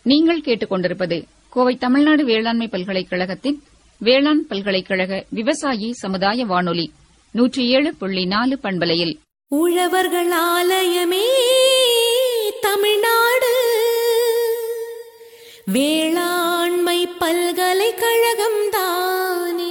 நீங்கள் கேட்டுக்கொண்டிருப்பது கோவை தமிழ்நாடு வேளாண்மை பல்கலைக்கழகத்தின் வேளாண் பல்கலைக்கழக விவசாயி சமுதாய வானொலி நூற்றி ஏழு புள்ளி நாலு பண்பலையில் உழவர்கள் ஆலயமே தமிழ்நாடு வேளாண்மை பல்கலைக்கழகம் தானே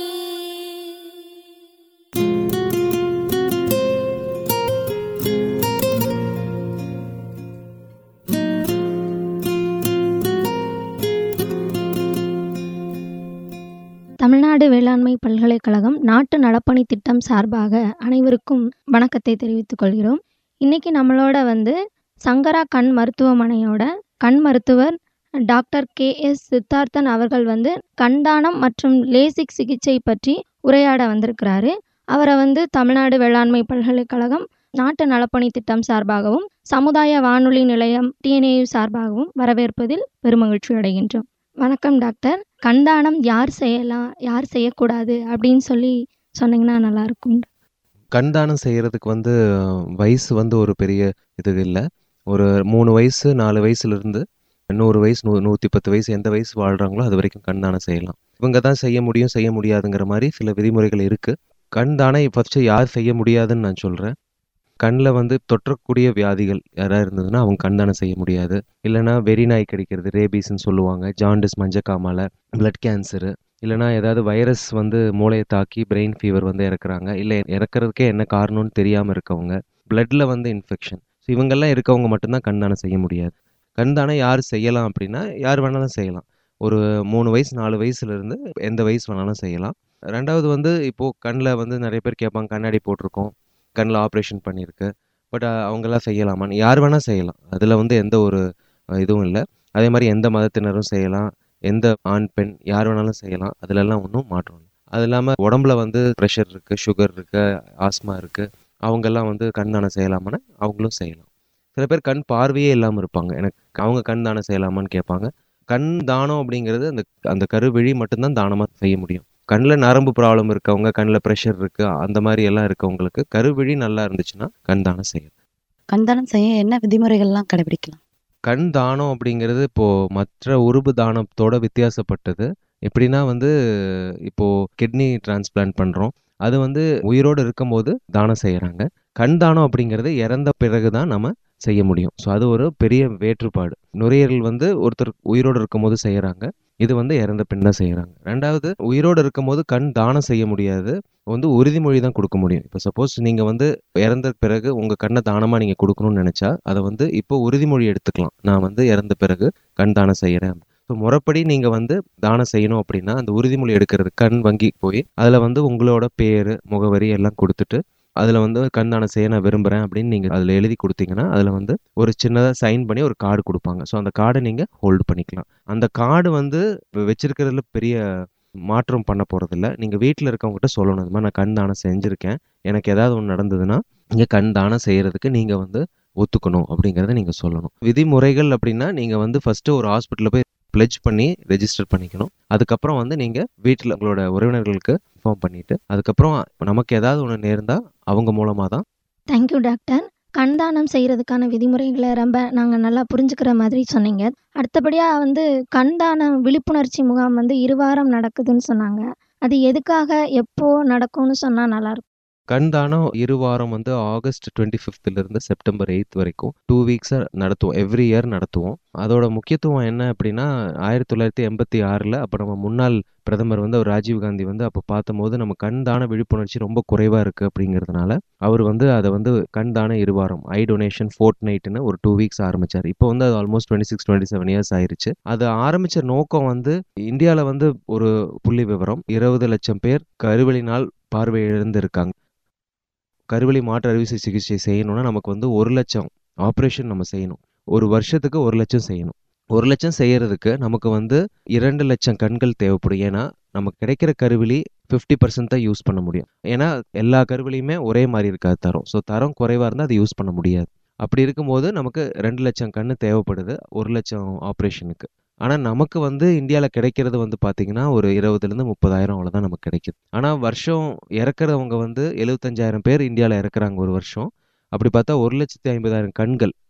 தமிழ்நாடு வேளாண்மை பல்கலைக்கழகம் நாட்டு நலப்பணி திட்டம் சார்பாக அனைவருக்கும் வணக்கத்தை தெரிவித்துக் கொள்கிறோம் இன்னைக்கு நம்மளோட வந்து சங்கரா கண் மருத்துவமனையோட கண் மருத்துவர் டாக்டர் கே எஸ் சித்தார்த்தன் அவர்கள் வந்து கண்தானம் மற்றும் லேசிக் சிகிச்சை பற்றி உரையாட வந்திருக்கிறாரு அவரை வந்து தமிழ்நாடு வேளாண்மை பல்கலைக்கழகம் நாட்டு நலப்பணி திட்டம் சார்பாகவும் சமுதாய வானொலி நிலையம் டிஎன்ஏயு சார்பாகவும் வரவேற்பதில் பெருமகிழ்ச்சி அடைகின்றோம் வணக்கம் டாக்டர் கண்தானம் யார் செய்யலாம் யார் செய்யக்கூடாது அப்படின்னு சொல்லி சொன்னீங்கன்னா நல்லா இருக்கும் கண் தானம் செய்கிறதுக்கு வந்து வயசு வந்து ஒரு பெரிய இது இல்லை ஒரு மூணு வயசு நாலு வயசுலேருந்து நூறு வயசு நூ நூற்றி பத்து வயசு எந்த வயசு வாழ்கிறாங்களோ அது வரைக்கும் கண் தானம் செய்யலாம் இவங்க தான் செய்ய முடியும் செய்ய முடியாதுங்கிற மாதிரி சில விதிமுறைகள் இருக்குது கண் தானம் ஃபஸ்ட்டு யார் செய்ய முடியாதுன்னு நான் சொல்கிறேன் கண்ணில் வந்து தொற்றக்கூடிய வியாதிகள் யாராவது இருந்ததுன்னா அவங்க கண் தானம் செய்ய முடியாது இல்லைனா வெறிநாய் கடிக்கிறது ரேபீஸ்ன்னு சொல்லுவாங்க ஜாண்டிஸ் மஞ்சக்காமால பிளட் கேன்சரு இல்லைனா ஏதாவது வைரஸ் வந்து மூளையை தாக்கி பிரெயின் ஃபீவர் வந்து இறக்குறாங்க இல்லை இறக்குறதுக்கே என்ன காரணம்னு தெரியாமல் இருக்கவங்க பிளட்ல வந்து இன்ஃபெக்ஷன் ஸோ இவங்கெல்லாம் இருக்கவங்க மட்டும்தான் கண் தானம் செய்ய முடியாது கண் தானம் யார் செய்யலாம் அப்படின்னா யார் வேணாலும் செய்யலாம் ஒரு மூணு வயசு நாலு வயசுலேருந்து எந்த வயசு வேணாலும் செய்யலாம் ரெண்டாவது வந்து இப்போது கண்ணில் வந்து நிறைய பேர் கேட்பாங்க கண்ணாடி போட்டிருக்கோம் கண்ணில் ஆப்ரேஷன் பண்ணியிருக்கு பட் அவங்கெல்லாம் செய்யலாமான்னு யார் வேணால் செய்யலாம் அதில் வந்து எந்த ஒரு இதுவும் இல்லை அதே மாதிரி எந்த மதத்தினரும் செய்யலாம் எந்த ஆண் பெண் யார் வேணாலும் செய்யலாம் அதிலெல்லாம் ஒன்றும் மாற்றம் இல்லை அது இல்லாமல் உடம்புல வந்து ப்ரெஷர் இருக்குது சுகர் இருக்குது ஆஸ்மா இருக்குது அவங்கெல்லாம் வந்து கண் தானம் செய்யலாமான்னு அவங்களும் செய்யலாம் சில பேர் கண் பார்வையே இல்லாமல் இருப்பாங்க எனக்கு அவங்க கண் தானம் செய்யலாமான்னு கேட்பாங்க கண் தானம் அப்படிங்கிறது அந்த அந்த கருவிழி மட்டும்தான் தானமாக செய்ய முடியும் கண்ணில் நரம்பு ப்ராப்ளம் இருக்கவங்க கண்ணில் ப்ரெஷர் இருக்குது அந்த மாதிரி எல்லாம் இருக்கவங்களுக்கு கருவிழி நல்லா இருந்துச்சுன்னா கண் தானம் செய்யலாம் கண்தானம் செய்ய என்ன விதிமுறைகள்லாம் கடைபிடிக்கலாம் கண் தானம் அப்படிங்கிறது இப்போது மற்ற உறுப்பு தானத்தோட வித்தியாசப்பட்டது எப்படின்னா வந்து இப்போது கிட்னி டிரான்ஸ்பிளான்ட் பண்ணுறோம் அது வந்து உயிரோடு இருக்கும்போது தானம் செய்கிறாங்க கண் தானம் அப்படிங்கிறது இறந்த பிறகு தான் நம்ம செய்ய முடியும் ஸோ அது ஒரு பெரிய வேற்றுப்பாடு நுரையீரல் வந்து ஒருத்தர் உயிரோடு இருக்கும்போது செய்கிறாங்க இது வந்து இறந்த பின் தான் செய்கிறாங்க ரெண்டாவது உயிரோடு இருக்கும்போது கண் தானம் செய்ய முடியாது வந்து உறுதிமொழி தான் கொடுக்க முடியும் இப்போ சப்போஸ் நீங்கள் வந்து இறந்த பிறகு உங்கள் கண்ணை தானமாக நீங்கள் கொடுக்கணும்னு நினச்சா அதை வந்து இப்போ உறுதிமொழி எடுத்துக்கலாம் நான் வந்து இறந்த பிறகு கண் தானம் செய்கிறேன் ஸோ முறைப்படி நீங்கள் வந்து தானம் செய்யணும் அப்படின்னா அந்த உறுதிமொழி எடுக்கிறது கண் வங்கி போய் அதில் வந்து உங்களோட பேர் முகவரி எல்லாம் கொடுத்துட்டு அதில் வந்து கண் தானம் செய்ய நான் விரும்புகிறேன் அப்படின்னு நீங்கள் அதில் எழுதி கொடுத்தீங்கன்னா அதில் வந்து ஒரு சின்னதாக சைன் பண்ணி ஒரு கார்டு கொடுப்பாங்க ஸோ அந்த கார்டை நீங்கள் ஹோல்டு பண்ணிக்கலாம் அந்த கார்டு வந்து வச்சிருக்கிறதுல பெரிய மாற்றம் பண்ண போகிறதில்ல நீங்கள் வீட்டில் இருக்கவங்ககிட்ட சொல்லணும் இந்த மாதிரி நான் கண் தானம் செஞ்சுருக்கேன் எனக்கு ஏதாவது ஒன்று நடந்ததுன்னா நீங்கள் கண் தானம் செய்கிறதுக்கு நீங்கள் வந்து ஒத்துக்கணும் அப்படிங்கிறத நீங்கள் சொல்லணும் விதிமுறைகள் அப்படின்னா நீங்கள் வந்து ஃபஸ்ட்டு ஒரு ஹாஸ்பிட்டலில் போய் பிளெஜ் பண்ணி ரெஜிஸ்டர் பண்ணிக்கணும் அதுக்கப்புறம் வந்து நீங்கள் வீட்டில் உங்களோட உறவினர்களுக்கு இன்ஃபார்ம் பண்ணிவிட்டு அதுக்கப்புறம் நமக்கு ஏதாவது ஒன்று நேர்ந்தால் அவங்க மூலமாக தான் தேங்க்யூ டாக்டர் கண்தானம் செய்கிறதுக்கான விதிமுறைகளை ரொம்ப நாங்கள் நல்லா புரிஞ்சுக்கிற மாதிரி சொன்னீங்க அடுத்தபடியாக வந்து கண்தான விழிப்புணர்ச்சி முகாம் வந்து இருவாரம் நடக்குதுன்னு சொன்னாங்க அது எதுக்காக எப்போ நடக்கும்னு சொன்னால் நல்லாயிருக்கும் கண் தானம் இரு வாரம் வந்து ஆகஸ்ட் டுவெண்ட்டி ஃபிஃப்த்லேருந்து செப்டம்பர் எயித் வரைக்கும் டூ வீக்ஸை நடத்துவோம் எவ்ரி இயர் நடத்துவோம் அதோட முக்கியத்துவம் என்ன அப்படின்னா ஆயிரத்தி தொள்ளாயிரத்தி எண்பத்தி ஆறில் அப்போ நம்ம முன்னாள் பிரதமர் வந்து அவர் ராஜீவ் காந்தி வந்து அப்போ பார்த்தபோது நம்ம கண் தான விழிப்புணர்ச்சி ரொம்ப குறைவாக இருக்குது அப்படிங்கிறதுனால அவர் வந்து அதை வந்து கண் தான இருவாரம் ஐ டொனேஷன் ஃபோர்ட் நைட்னு ஒரு டூ வீக்ஸ் ஆரம்பிச்சார் இப்போ வந்து அது almost twenty six twenty seven years ஆயிருச்சு அது ஆரம்பித்த நோக்கம் வந்து இந்தியாவில் வந்து ஒரு புள்ளி விவரம் இருபது லட்சம் பேர் கருவெளினால் பார்வை இழந்து இருக்காங்க கருவெளி மாற்று அறுவை சிகிச்சை செய்யணும்னா நமக்கு வந்து ஒரு லட்சம் ஆப்ரேஷன் நம்ம செய்யணும் ஒரு வருஷத்துக்கு ஒரு லட்சம் செய்யணும் ஒரு லட்சம் செய்யறதுக்கு நமக்கு வந்து இரண்டு லட்சம் கண்கள் தேவைப்படும் ஏன்னா நமக்கு கிடைக்கிற கருவிழி ஃபிஃப்டி பர்சன்ட் தான் யூஸ் பண்ண முடியும் ஏன்னா எல்லா கருவிலையுமே ஒரே மாதிரி இருக்காது தரம் ஸோ தரம் குறைவாக இருந்தால் அதை யூஸ் பண்ண முடியாது அப்படி இருக்கும்போது நமக்கு ரெண்டு லட்சம் கண்ணு தேவைப்படுது ஒரு லட்சம் ஆப்ரேஷனுக்கு ஆனால் நமக்கு வந்து இந்தியாவில் கிடைக்கிறது வந்து பார்த்தீங்கன்னா ஒரு இருபதுலேருந்து முப்பதாயிரம் அவ்வளோதான் நமக்கு கிடைக்குது ஆனால் வருஷம் இறக்குறவங்க வந்து எழுபத்தஞ்சாயிரம் பேர் இந்தியாவில் இறக்குறாங்க ஒரு வருஷம் அப்படி பார்த்தா ஒரு லட்சத்தி ஐம்பதாயிரம் கண்கள்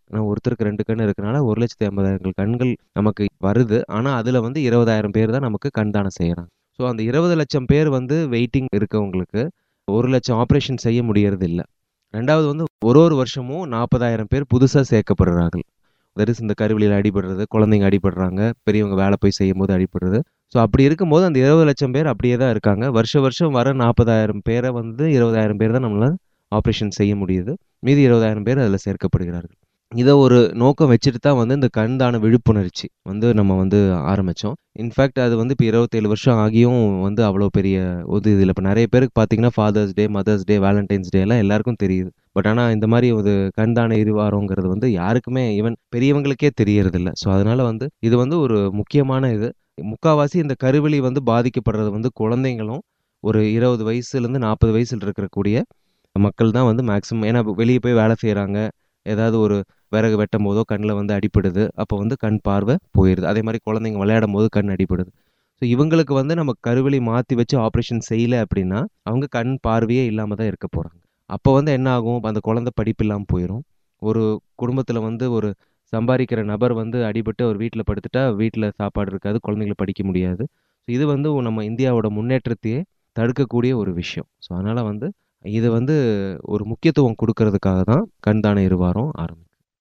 ஏன்னா ஒருத்தருக்கு ரெண்டு கண் இருக்கனால ஒரு லட்சத்தி ஐம்பதாயிரம் கண்கள் நமக்கு வருது ஆனால் அதில் வந்து இருபதாயிரம் பேர் தான் நமக்கு கண் தானம் செய்கிறாங்க ஸோ அந்த இருபது லட்சம் பேர் வந்து வெயிட்டிங் இருக்கவங்களுக்கு ஒரு லட்சம் ஆப்ரேஷன் செய்ய முடியறது இல்லை ரெண்டாவது வந்து ஒரு ஒரு வருஷமும் நாற்பதாயிரம் பேர் புதுசாக சேர்க்கப்படுறார்கள் தட் இஸ் இந்த கருவிலியில் அடிபடுறது குழந்தைங்க அடிபடுறாங்க பெரியவங்க வேலை போய் செய்யும் போது அடிபடுறது ஸோ அப்படி இருக்கும்போது அந்த இருபது லட்சம் பேர் அப்படியே தான் இருக்காங்க வருஷ வருஷம் வர நாற்பதாயிரம் பேரை வந்து இருபதாயிரம் பேர் தான் நம்மளால் ஆப்ரேஷன் செய்ய முடியுது மீதி இருபதாயிரம் பேர் அதில் சேர்க்கப்படுகிறார்கள் இதை ஒரு நோக்கம் வச்சுட்டு தான் வந்து இந்த கண் தான விழிப்புணர்ச்சி வந்து நம்ம வந்து ஆரம்பித்தோம் இன்ஃபேக்ட் அது வந்து இப்போ இருபத்தேழு வருஷம் ஆகியும் வந்து அவ்வளோ பெரிய ஒரு இதில் இப்போ நிறைய பேருக்கு பார்த்தீங்கன்னா Father's Day Mother's Day Valentine's Day எல்லாம் எல்லாருக்கும் தெரியுது பட் ஆனால் இந்த மாதிரி ஒரு கண் தான இருவாரோங்கிறது வந்து யாருக்குமே ஈவன் பெரியவங்களுக்கே தெரியறதில்ல ஸோ அதனால வந்து இது வந்து ஒரு முக்கியமான இது முக்காவாசி இந்த கருவெளி வந்து பாதிக்கப்படுறது வந்து குழந்தைங்களும் ஒரு இருபது வயசுலேருந்து நாற்பது வயசில் இருக்கக்கூடிய மக்கள் தான் வந்து மேக்ஸிமம் ஏன்னா வெளியே போய் வேலை செய்கிறாங்க ஏதாவது ஒரு விறகு வெட்டும் போதோ கண்ணில் வந்து அடிப்படுது அப்போ வந்து கண் பார்வை போயிடுது அதே மாதிரி குழந்தைங்க விளையாடும் போது கண் அடிப்படுது ஸோ இவங்களுக்கு வந்து நம்ம கருவெளி மாற்றி வச்சு ஆப்ரேஷன் செய்யலை அப்படின்னா அவங்க கண் பார்வையே இல்லாமல் தான் இருக்க போகிறாங்க அப்போ வந்து என்ன ஆகும் அந்த குழந்தை படிப்பு இல்லாமல் போயிடும் ஒரு குடும்பத்தில் வந்து ஒரு சம்பாதிக்கிற நபர் வந்து அடிபட்டு அவர் வீட்டில் படுத்துட்டா வீட்டில் சாப்பாடு இருக்காது குழந்தைங்களை படிக்க முடியாது ஸோ இது வந்து நம்ம இந்தியாவோட முன்னேற்றத்தையே தடுக்கக்கூடிய ஒரு விஷயம் ஸோ அதனால் வந்து இது வந்து ஒரு முக்கியத்துவம் கொடுக்கறதுக்காக தான் கண் தான இருவாரம் ஆரம்பிக்கும்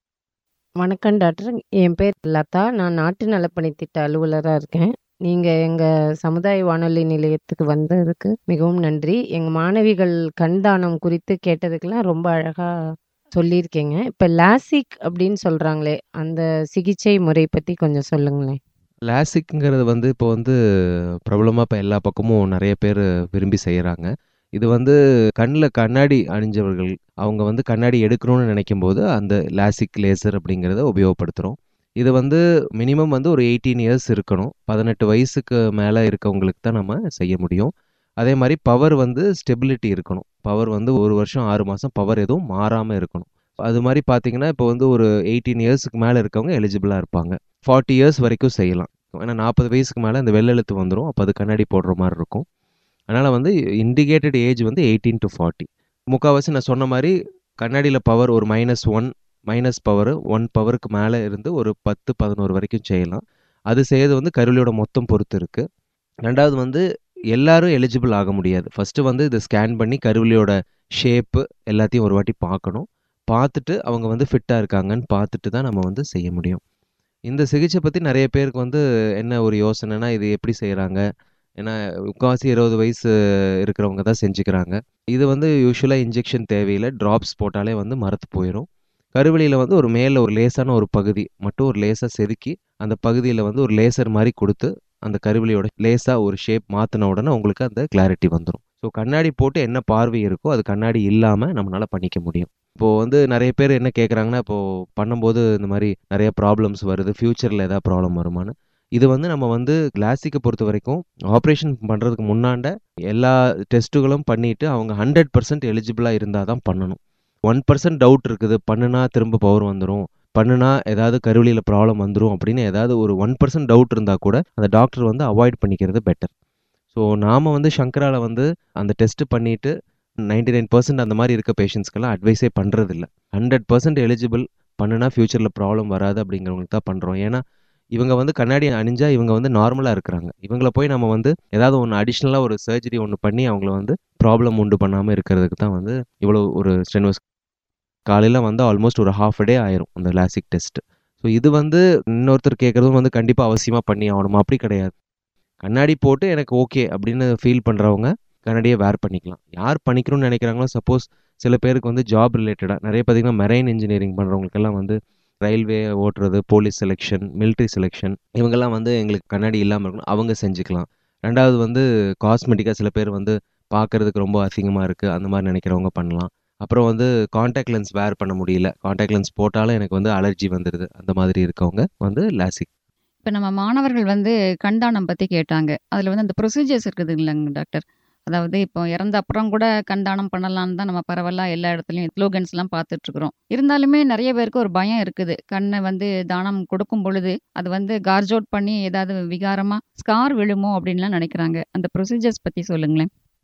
வணக்கம் டாக்டர் என் பேர் லதா நான் நாட்டு நலப்பணி திட்ட அலுவலராக இருக்கேன் நீங்கள் எங்கள் சமுதாய வானொலி நிலையத்துக்கு வந்ததுக்கு மிகவும் நன்றி எங்கள் மாணவிகள் கண் தானம் குறித்து கேட்டதுக்கெல்லாம் ரொம்ப அழகாக சொல்லியிருக்கீங்க இப்போ லாசிக் அப்படின்னு சொல்கிறாங்களே அந்த சிகிச்சை முறை பற்றி கொஞ்சம் சொல்லுங்களேன் லாசிக்ங்கிறது வந்து இப்போ வந்து பிரபலமாக இப்போ எல்லா பக்கமும் நிறைய பேர் விரும்பி செய்கிறாங்க இது வந்து கண்ணில் கண்ணாடி அணிஞ்சவர்கள் அவங்க வந்து கண்ணாடி எடுக்கணும்னு நினைக்கும் போது அந்த லாசிக் லேசர் அப்படிங்கிறத உபயோகப்படுத்துகிறோம் இது வந்து மினிமம் வந்து ஒரு எயிட்டீன் இயர்ஸ் இருக்கணும் பதினெட்டு வயசுக்கு மேலே இருக்கவங்களுக்கு தான் நம்ம செய்ய முடியும் அதே மாதிரி பவர் வந்து ஸ்டெபிலிட்டி இருக்கணும் பவர் வந்து ஒரு வருஷம் ஆறு மாதம் பவர் எதுவும் மாறாமல் இருக்கணும் அது மாதிரி பார்த்தீங்கன்னா இப்போ வந்து ஒரு எயிட்டீன் இயர்ஸுக்கு மேலே இருக்கவங்க எலிஜிபிளாக இருப்பாங்க ஃபார்ட்டி இயர்ஸ் வரைக்கும் செய்யலாம் ஏன்னா நாற்பது வயசுக்கு மேலே அந்த வெள்ளெழுத்து வந்துடும் அப்போ அது கண்ணாடி போடுற மாதிரி இருக்கும் அதனால் வந்து இண்டிகேட்டட் ஏஜ் வந்து எயிட்டீன் டு ஃபார்ட்டி முக்கால்வாசி நான் சொன்ன மாதிரி கண்ணாடியில் பவர் ஒரு minus one minus power one பவருக்கு மேலே இருந்து ஒரு பத்து பதினோரு வரைக்கும் செய்யலாம் அது செய்யறது வந்து கருவிலியோட மொத்தம் பொறுத்து இருக்குது ரெண்டாவது வந்து எல்லாரும் எலிஜிபிள் ஆக முடியாது ஃபஸ்ட்டு வந்து இதை ஸ்கேன் பண்ணி கருவிலியோட ஷேப்பு எல்லாத்தையும் ஒரு வாட்டி பார்க்கணும் பார்த்துட்டு அவங்க வந்து ஃபிட்டாக இருக்காங்கன்னு பார்த்துட்டு தான் நம்ம வந்து செய்ய முடியும் இந்த சிகிச்சை பற்றி நிறைய பேருக்கு வந்து என்ன ஒரு யோசனைனா இது எப்படி செய்கிறாங்க ஏன்னா முக்கால்வாசி இருபது வயசு இருக்கிறவங்க தான் செஞ்சுக்கிறாங்க இது வந்து யூஸ்வலாக இன்ஜெக்ஷன் தேவையில்லை ட்ராப்ஸ் போட்டாலே வந்து மரத்து போயிடும் கருவெளியில் வந்து ஒரு மேலே ஒரு லேசான ஒரு பகுதி மட்டும் ஒரு லேசாக செதுக்கி அந்த பகுதியில் வந்து ஒரு லேசர் மாதிரி கொடுத்து அந்த கருவெளியோட லேசாக ஒரு ஷேப் மாற்றின உடனே உங்களுக்கு அந்த கிளாரிட்டி வந்துடும் ஸோ கண்ணாடி போட்டு என்ன பார்வை இருக்கோ அது கண்ணாடி இல்லாமல் நம்மளால் பண்ணிக்க முடியும் இப்போது வந்து நிறைய பேர் என்ன கேட்குறாங்கன்னா இப்போது பண்ணும்போது இந்த மாதிரி நிறைய ப்ராப்ளம்ஸ் வருது ஃப்யூச்சரில் ஏதாவது ப்ராப்ளம் வருமானு இது வந்து நம்ம வந்து கிளாசிக்கை பொறுத்த வரைக்கும் ஆப்ரேஷன் பண்ணுறதுக்கு முன்னாண்ட எல்லா டெஸ்ட்டுகளும் பண்ணிவிட்டு அவங்க ஹண்ட்ரட் பர்சன்ட் எலிஜிபிளாக இருந்தால் தான் பண்ணணும் ஒன் பர்சன்ட் டவுட் இருக்குது பண்ணுனா திரும்ப பவர் வந்துடும் பண்ணுனா ஏதாவது கருவழியில் ப்ராப்ளம் வந்துடும் அப்படின்னு ஏதாவது ஒரு ஒன் பர்சன்ட் டவுட் இருந்தால் கூட அந்த டாக்டர் வந்து அவாய்ட் பண்ணிக்கிறது பெட்டர் ஸோ நாம் வந்து சங்கராவில் வந்து அந்த டெஸ்ட்டு பண்ணிவிட்டு நைன்டி நைன் பர்சன்ட் அந்த மாதிரி இருக்க பேஷண்ட்ஸ்க்கெல்லாம் அட்வைஸே பண்ணுறதில்ல ஹண்ட்ரட் பர்சன்ட் எலிஜிபிள் பண்ணுனா ஃப்யூச்சரில் ப்ராப்ளம் வராது அப்படிங்கிறவங்களுக்கு தான் பண்ணுறோம் ஏன்னா இவங்க வந்து கண்ணாடி அணிஞ்சா இவங்க வந்து நார்மலாக இருக்கிறாங்க இவங்கள போய் நம்ம வந்து ஏதாவது ஒன்று அடிஷ்னலாக ஒரு சர்ஜரி ஒன்று பண்ணி அவங்கள வந்து ப்ராப்ளம் உண்டு பண்ணாமல் இருக்கிறதுக்கு தான் வந்து இவ்வளோ ஒரு ஸ்டென்வஸ் காலையில் வந்து ஆல்மோஸ்ட் ஒரு ஹாஃப் டே ஆயிரும் அந்த லாசிக் டெஸ்ட் ஸோ இது வந்து இன்னொருத்தர் கேட்குறதும் வந்து கண்டிப்பாக அவசியமாக பண்ணி ஆகணுமா அப்படி கிடையாது கண்ணாடி போட்டு எனக்கு ஓகே அப்படின்னு ஃபீல் பண்ணுறவங்க கண்ணாடியை வேர் பண்ணிக்கலாம் யார் பண்ணிக்கணும்னு நினைக்கிறாங்களோ சப்போஸ் சில பேருக்கு வந்து ஜாப் ரிலேட்டடாக நிறைய பார்த்தீங்கன்னா மெரைன் இன்ஜினியரிங் பண்ணுறவங்களுக்கெல்லாம் வந்து ரயில்வே ஓட்டுறது போலீஸ் செலெக்ஷன் மிலிட்ரி செலெக்ஷன் இவங்கெல்லாம் வந்து எங்களுக்கு கண்ணாடி இல்லாமல் இருக்கணும் அவங்க செஞ்சுக்கலாம் ரெண்டாவது வந்து காஸ்மெட்டிக்காக சில பேர் வந்து பார்க்குறதுக்கு ரொம்ப அசிங்கமாக இருக்குது அந்த மாதிரி நினைக்கிறவங்க பண்ணலாம் அப்புறம் வந்து காண்டாக்ட் லென்ஸ் வேர் பண்ண முடியல காண்டாக்ட் லென்ஸ் போட்டாலும் எனக்கு வந்து அலர்ஜி வந்துடுது அந்த மாதிரி இருக்கவங்க வந்து லாசிக் இப்போ நம்ம மாணவர்கள் வந்து கண்தானம் பற்றி கேட்டாங்க அதில் வந்து அந்த ப்ரொசீஜர்ஸ் இருக்குது இல்லைங்க டாக்டர் அதாவது இப்போ இறந்த அப்புறம் கூட கண்தானம் பண்ணலான்னு தான் நம்ம பரவலாக எல்லா இடத்துலையும் ஸ்லோகன்ஸ்லாம் பார்த்துட்ருக்குறோம் இருந்தாலுமே நிறைய பேருக்கு ஒரு பயம் இருக்குது கண்ணை வந்து தானம் கொடுக்கும் பொழுது அது வந்து கார்ஜ் அவுட் பண்ணி ஏதாவது விகாரமாக ஸ்கார் விழுமோ அப்படின்லாம் நினைக்கிறாங்க அந்த ப்ரொசீஜர்ஸ் பற்றி சொல்லுங்களேன்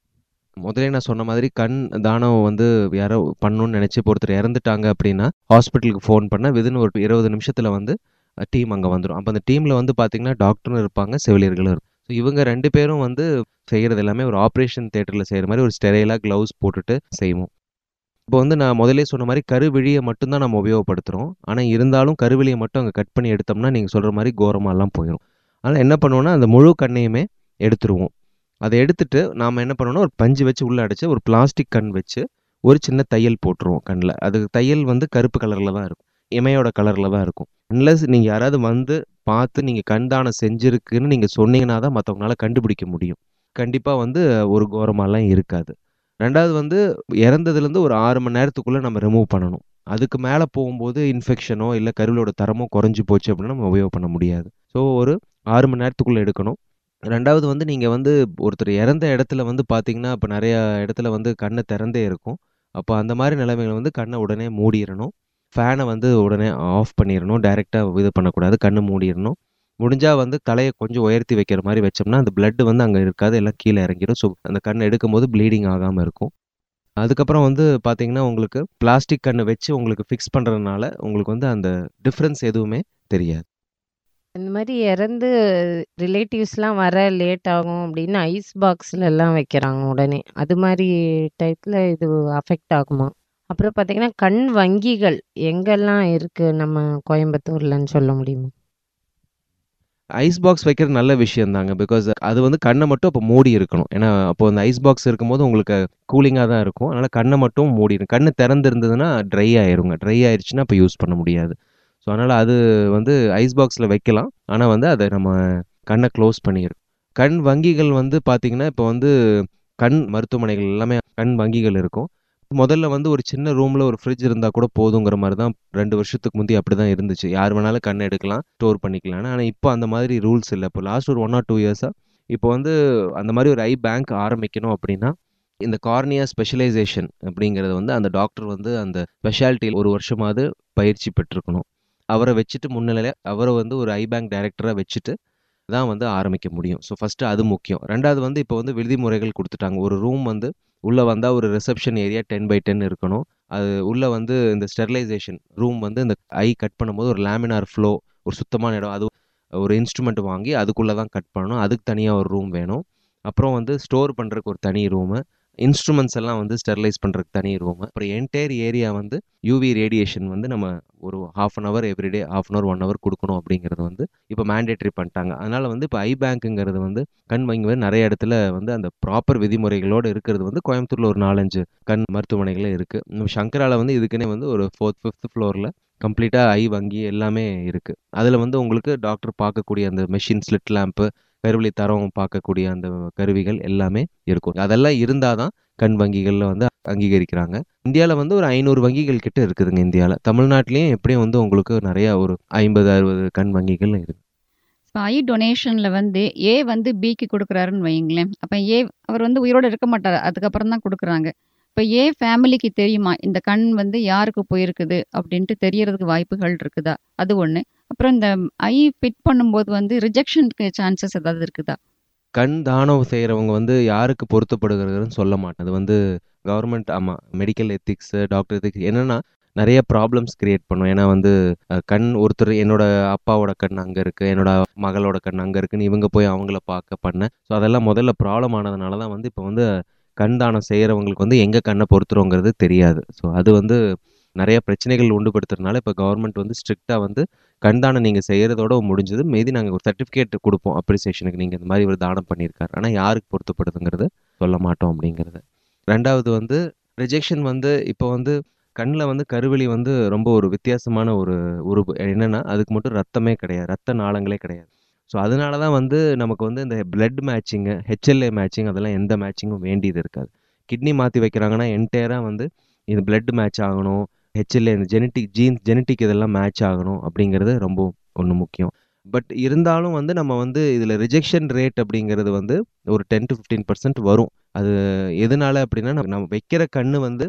முதலே நான் சொன்ன மாதிரி கண் தானம் வந்து யாரோ பண்ணணும்னு நினச்சி இப்போ ஒருத்தர் இறந்துட்டாங்க அப்படின்னா ஹாஸ்பிட்டலுக்கு ஃபோன் பண்ணால் விதின் ஒரு இருபது நிமிஷத்தில் வந்து டீம் அங்கே வந்துடும் அப்போ அந்த டீமில் வந்து பார்த்தீங்கன்னா டாக்டரும் இருப்பாங்க செவிலியர்களும் இருப்பாங்க ஸோ இவங்க ரெண்டு பேரும் வந்து செய்கிறது எல்லாமே ஒரு ஆப்ரேஷன் தேட்டரில் செய்கிற மாதிரி ஒரு ஸ்டெரைலாக க்ளவுஸ் போட்டுட்டு செய்வோம் இப்போ வந்து நான் முதலே சொன்ன மாதிரி கருவிழியை மட்டும்தான் நம்ம உபயோகப்படுத்துகிறோம் ஆனால் இருந்தாலும் கருவிழியை மட்டும் அங்கே கட் பண்ணி எடுத்தோம்னா நீங்கள் சொல்கிற மாதிரி கோரமாலாம் போயிடும் அதனால் என்ன பண்ணுவோம்னா அந்த முழு கண்ணையுமே எடுத்துருவோம் அதை எடுத்துட்டு நாம் என்ன பண்ணணும்னா ஒரு பஞ்சு வச்சு உள்ளே அடைச்சு ஒரு பிளாஸ்டிக் கண் வச்சு ஒரு சின்ன தையல் போட்டுருவோம் கண்ணில் அது தையல் வந்து கருப்பு கலரில் தான் இருக்கும் இமையோட கலரில் தான் இருக்கும் அன்லஸ் நீங்கள் யாராவது வந்து பார்த்து நீங்கள் கண் தானம் செஞ்சுருக்குன்னு நீங்கள் சொன்னீங்கன்னா தான் மற்றவங்களால கண்டுபிடிக்க முடியும் கண்டிப்பாக வந்து ஒரு கோரமாலாம் இருக்காது ரெண்டாவது வந்து இறந்ததுலேருந்து ஒரு ஆறு மணி நேரத்துக்குள்ளே நம்ம ரிமூவ் பண்ணணும் அதுக்கு மேலே போகும்போது இன்ஃபெக்ஷனோ இல்லை கருவிலோட தரமோ குறைஞ்சி போச்சு அப்படின்னா நம்ம உபயோகம் பண்ண முடியாது ஸோ ஒரு ஆறு மணி நேரத்துக்குள்ளே எடுக்கணும் ரெண்டாவது வந்து நீங்கள் வந்து ஒருத்தர் இறந்த இடத்துல வந்து பார்த்தீங்கன்னா இப்போ நிறையா இடத்துல வந்து கண்ணை திறந்தே இருக்கும் அப்போ அந்த மாதிரி நிலைமைகள் வந்து கண்ணை உடனே மூடிடணும் ஃபேனை வந்து உடனே ஆஃப் பண்ணிடணும் டைரெக்டாக இது பண்ணக்கூடாது கண்ணை மூடிடணும் முடிஞ்சால் வந்து தலையை கொஞ்சம் உயர்த்தி வைக்கிற மாதிரி வச்சோம்னா அந்த பிளட் வந்து அங்கே இருக்காது எல்லாம் கீழே இறங்கிடும் ஸோ அந்த கண்ணை எடுக்கும்போது ப்ளீடிங் ஆகாமல் இருக்கும் அதுக்கப்புறம் வந்து பார்த்தீங்கன்னா உங்களுக்கு பிளாஸ்டிக் கண்ணு வச்சு உங்களுக்கு ஃபிக்ஸ் பண்ணுறதுனால உங்களுக்கு வந்து அந்த டிஃப்ரென்ஸ் எதுவுமே தெரியாது இந்த மாதிரி இறந்து ரிலேட்டிவ்ஸ்லாம் வர லேட் ஆகும் அப்படின்னு ஐஸ் பாக்ஸ்ல எல்லாம் வைக்கிறாங்க உடனே அது மாதிரி டைப்ல இது அஃபெக்ட் ஆகுமா அப்புறம் பார்த்தீங்கன்னா கண் வங்கிகள் எங்கெல்லாம் இருக்கு நம்ம கோயம்புத்தூர்லன்னு சொல்ல முடியுமா ஐஸ் பாக்ஸ் வைக்கிறது நல்ல விஷயம் தாங்க பிகாஸ் அது வந்து கண்ணை மட்டும் அப்போ மூடி இருக்கணும் ஏன்னா அப்போ அந்த ஐஸ் பாக்ஸ் இருக்கும்போது உங்களுக்கு கூலிங்காக தான் இருக்கும் அதனால் கண்ணை மட்டும் மூடிடும் கண்ணு திறந்துருந்ததுன்னா ட்ரை ஆயிருங்க ட்ரை ஆயிருச்சுன்னா அப்போ யூஸ் பண்ண முடியாது ஸோ அதனால் அது வந்து ஐஸ் பாக்ஸில் வைக்கலாம் ஆனால் வந்து அதை நம்ம கண்ணை க்ளோஸ் பண்ணிடும் கண் வங்கிகள் வந்து பார்த்திங்கன்னா இப்போ வந்து கண் மருத்துவமனைகள் எல்லாமே கண் வங்கிகள் இருக்கும் முதல்ல வந்து ஒரு சின்ன ரூமில் ஒரு ஃப்ரிட்ஜ் இருந்தால் கூட போதுங்கிற மாதிரி தான் ரெண்டு வருஷத்துக்கு முந்தைய அப்படி தான் இருந்துச்சு யார் வேணாலும் கண் எடுக்கலாம் ஸ்டோர் பண்ணிக்கலாம்னு ஆனால் இப்போ அந்த மாதிரி ரூல்ஸ் இல்லை இப்போ லாஸ்ட் ஒரு ஒன் ஆர் டூ இயர்ஸாக இப்போ வந்து அந்த மாதிரி ஒரு ஐ பேங்க் ஆரம்பிக்கணும் அப்படின்னா இந்த கார்னியா ஸ்பெஷலைசேஷன் அப்படிங்கிறது வந்து அந்த டாக்டர் வந்து அந்த ஸ்பெஷாலிட்டியில் ஒரு வருஷமாவது பயிற்சி பெற்றிருக்கணும் அவரை வச்சுட்டு முன்னிலையில் அவரை வந்து ஒரு ஐ பேங்க் டைரக்டராக வச்சுட்டு தான் வந்து ஆரம்பிக்க முடியும் ஸோ ஃபஸ்ட்டு அது முக்கியம் ரெண்டாவது வந்து இப்போ வந்து விதிமுறைகள் கொடுத்துட்டாங்க ஒரு ரூம் வந்து உள்ளே வந்தால் ஒரு reception area ten by ten இருக்கணும் அது உள்ளே வந்து இந்த ஸ்டெரிலைசேஷன் ரூம் வந்து இந்த ஐ கட் பண்ணும்போது ஒரு லேமினார் ஃப்ளோ ஒரு சுத்தமான இடம் அது ஒரு இன்ஸ்ட்ருமெண்ட் வாங்கி அதுக்குள்ளே தான் கட் பண்ணணும் அதுக்கு தனியாக ஒரு ரூம் வேணும் அப்புறம் வந்து ஸ்டோர் பண்ணுறதுக்கு ஒரு தனி ரூமு இன்ஸ்ட்ருமெண்ட்ஸ் எல்லாம் வந்து ஸ்டெர்லைஸ் பண்ணுறதுக்கு தனி ரூமு அப்புறம் என்டையர் ஏரியா வந்து யூவி ரேடியேஷன் வந்து நம்ம ஒரு half an hour everyday half an hour one hour கொடுக்கணும் அப்படிங்கிறது வந்து இப்போ மேண்டேட்ரி பண்ணிட்டாங்க அதனால் வந்து இப்போ ஐ பேங்க்குங்கிறது வந்து கண் வங்கி வந்து நிறைய இடத்துல வந்து அந்த ப்ராப்பர் விதிமுறைகளோடு இருக்கிறது வந்து கோயம்புத்தூரில் ஒரு நாலஞ்சு கண் மருத்துவமனைகளே இருக்குது நம்ம சங்கரால வந்து இதுக்குன்னே வந்து ஒரு ஃபோர்த் ஃபிஃப்த் ஃப்ளோரில் கம்ப்ளீட்டாக ஐ வங்கி எல்லாமே இருக்குது அதில் வந்து உங்களுக்கு டாக்டர் பார்க்கக்கூடிய அந்த மெஷின் ஸ்லிட் லேம்ப்பு கருவிழி தரம் பார்க்கக்கூடிய அந்த கருவிகள் எல்லாமே இருக்கும் அதெல்லாம் இருந்தால் தான் கண் வங்கிகளில் வந்து அங்கீகரிக்கிறாங்க இந்தியாவில் வந்து ஒரு ஐநூறு வங்கிகள் கிட்ட இருக்குதுங்க இந்தியாவில் தமிழ்நாட்டிலையும் எப்படியும் வந்து உங்களுக்கு நிறையா ஒரு ஐம்பது அறுபது கண் வங்கிகள் இருக்குது இப்போ ஐ டொனேஷனில் வந்து ஏ வந்து பிக்கு கொடுக்குறாருன்னு வைங்களேன் அப்போ ஏ அவர் வந்து உயிரோடு இருக்க மாட்டார் அதுக்கப்புறம் தான் கொடுக்குறாங்க இப்போ ஏ ஃபேமிலிக்கு தெரியுமா இந்த கண் வந்து யாருக்கு போயிருக்குது அப்படின்ட்டு தெரியறதுக்கு வாய்ப்புகள் இருக்குதா அது ஒன்று அப்புறம் இந்த ஐ ஃபிட் பண்ணும்போது வந்து ரிஜெக்ஷனுக்கு சான்சஸ் ஏதாவது இருக்குதா கண் தானம் செய்கிறவங்க வந்து யாருக்கு பொருத்தப்படுகிறதுன்னு சொல்ல மாட்டேன் அது வந்து கவர்மெண்ட் ஆமாம் மெடிக்கல் எத்திக்ஸு டாக்டர் எத்திக்ஸ் என்னென்னா நிறைய ப்ராப்ளம்ஸ் கிரியேட் பண்ணும் ஏன்னா வந்து அஹ், கண் ஒருத்தர் என்னோட அப்பாவோட கண் அங்கே இருக்குது என்னோட மகளோட கண் அங்கே இருக்குன்னு இவங்க போய் அவங்கள பார்க்க பண்ண ஸோ அதெல்லாம் முதல்ல ப்ராப்ளம் ஆனதுனால தான் வந்து இப்போ வந்து கண் தானம் செய்கிறவங்களுக்கு வந்து எங்கே கண்ணை பொறுத்துறோங்கிறது தெரியாது ஸோ அது வந்து நிறைய பிரச்சனைகள் உண்டுபடுத்துறதுனால இப்போ கவர்மெண்ட் வந்து ஸ்ட்ரிக்டாக வந்து கண் தானம் நீங்கள் செய்கிறதோட முடிஞ்சது மீதி நாங்கள் ஒரு சர்டிஃபிகேட் கொடுப்போம் அப்ரிசியேஷனுக்கு நீங்கள் இந்த மாதிரி ஒரு தானம் பண்ணியிருக்காரு ஆனால் யாருக்கு பொருத்தப்படுதுங்கிறது சொல்ல மாட்டோம் அப்படிங்கிறது ரெண்டாவது வந்து ரிஜெக்ஷன் வந்து இப்போ வந்து கண்ணில் வந்து கருவெளி வந்து ரொம்ப ஒரு வித்தியாசமான ஒரு உறுப்பு என்னென்னா அதுக்கு மட்டும் ரத்தமே கிடையாது ரத்த நாளங்களே கிடையாது ஸோ அதனால தான் வந்து நமக்கு வந்து இந்த பிளட் மேட்சிங்கு ஹெச்எல்ஏ மேட்சிங் அதெல்லாம் எந்த மேட்சிங்கும் வேண்டியது இருக்காது கிட்னி மாற்றி வைக்கிறாங்கன்னா என்டையராக வந்து இது பிளட் மேட்ச் ஆகணும் ஹெச்எல்ஏ இந்த ஜெனட்டிக் ஜீன் ஜெனட்டிக் இதெல்லாம் மேட்ச் ஆகணும் அப்படிங்கிறது ரொம்ப ஒன்று முக்கியம் பட் இருந்தாலும் வந்து நம்ம வந்து இதில் ரிஜெக்ஷன் ரேட் அப்படிங்கிறது வந்து ஒரு டென் டு ஃபிஃப்டீன் பர்சன்ட் வரும் அது எதனால அப்படின்னா நம்ம நம்ம வைக்கிற கண்ணு வந்து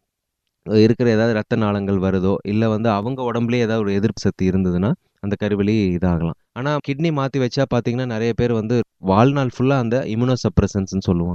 இருக்கிற ஏதாவது ரத்த நாளங்கள் வருதோ இல்லை வந்து அவங்க உடம்புலேயே ஏதாவது ஒரு எதிர்ப்பு சக்தி இருந்ததுன்னா அந்த கருவெளி இதாகலாம் ஆனால் கிட்னி மாற்றி வச்சா பார்த்தீங்கன்னா நிறைய பேர் வந்து வாழ்நாள் ஃபுல்லாக அந்த இம்யூனோ சப்ரசன்ஸ்னு சொல்லுவாங்க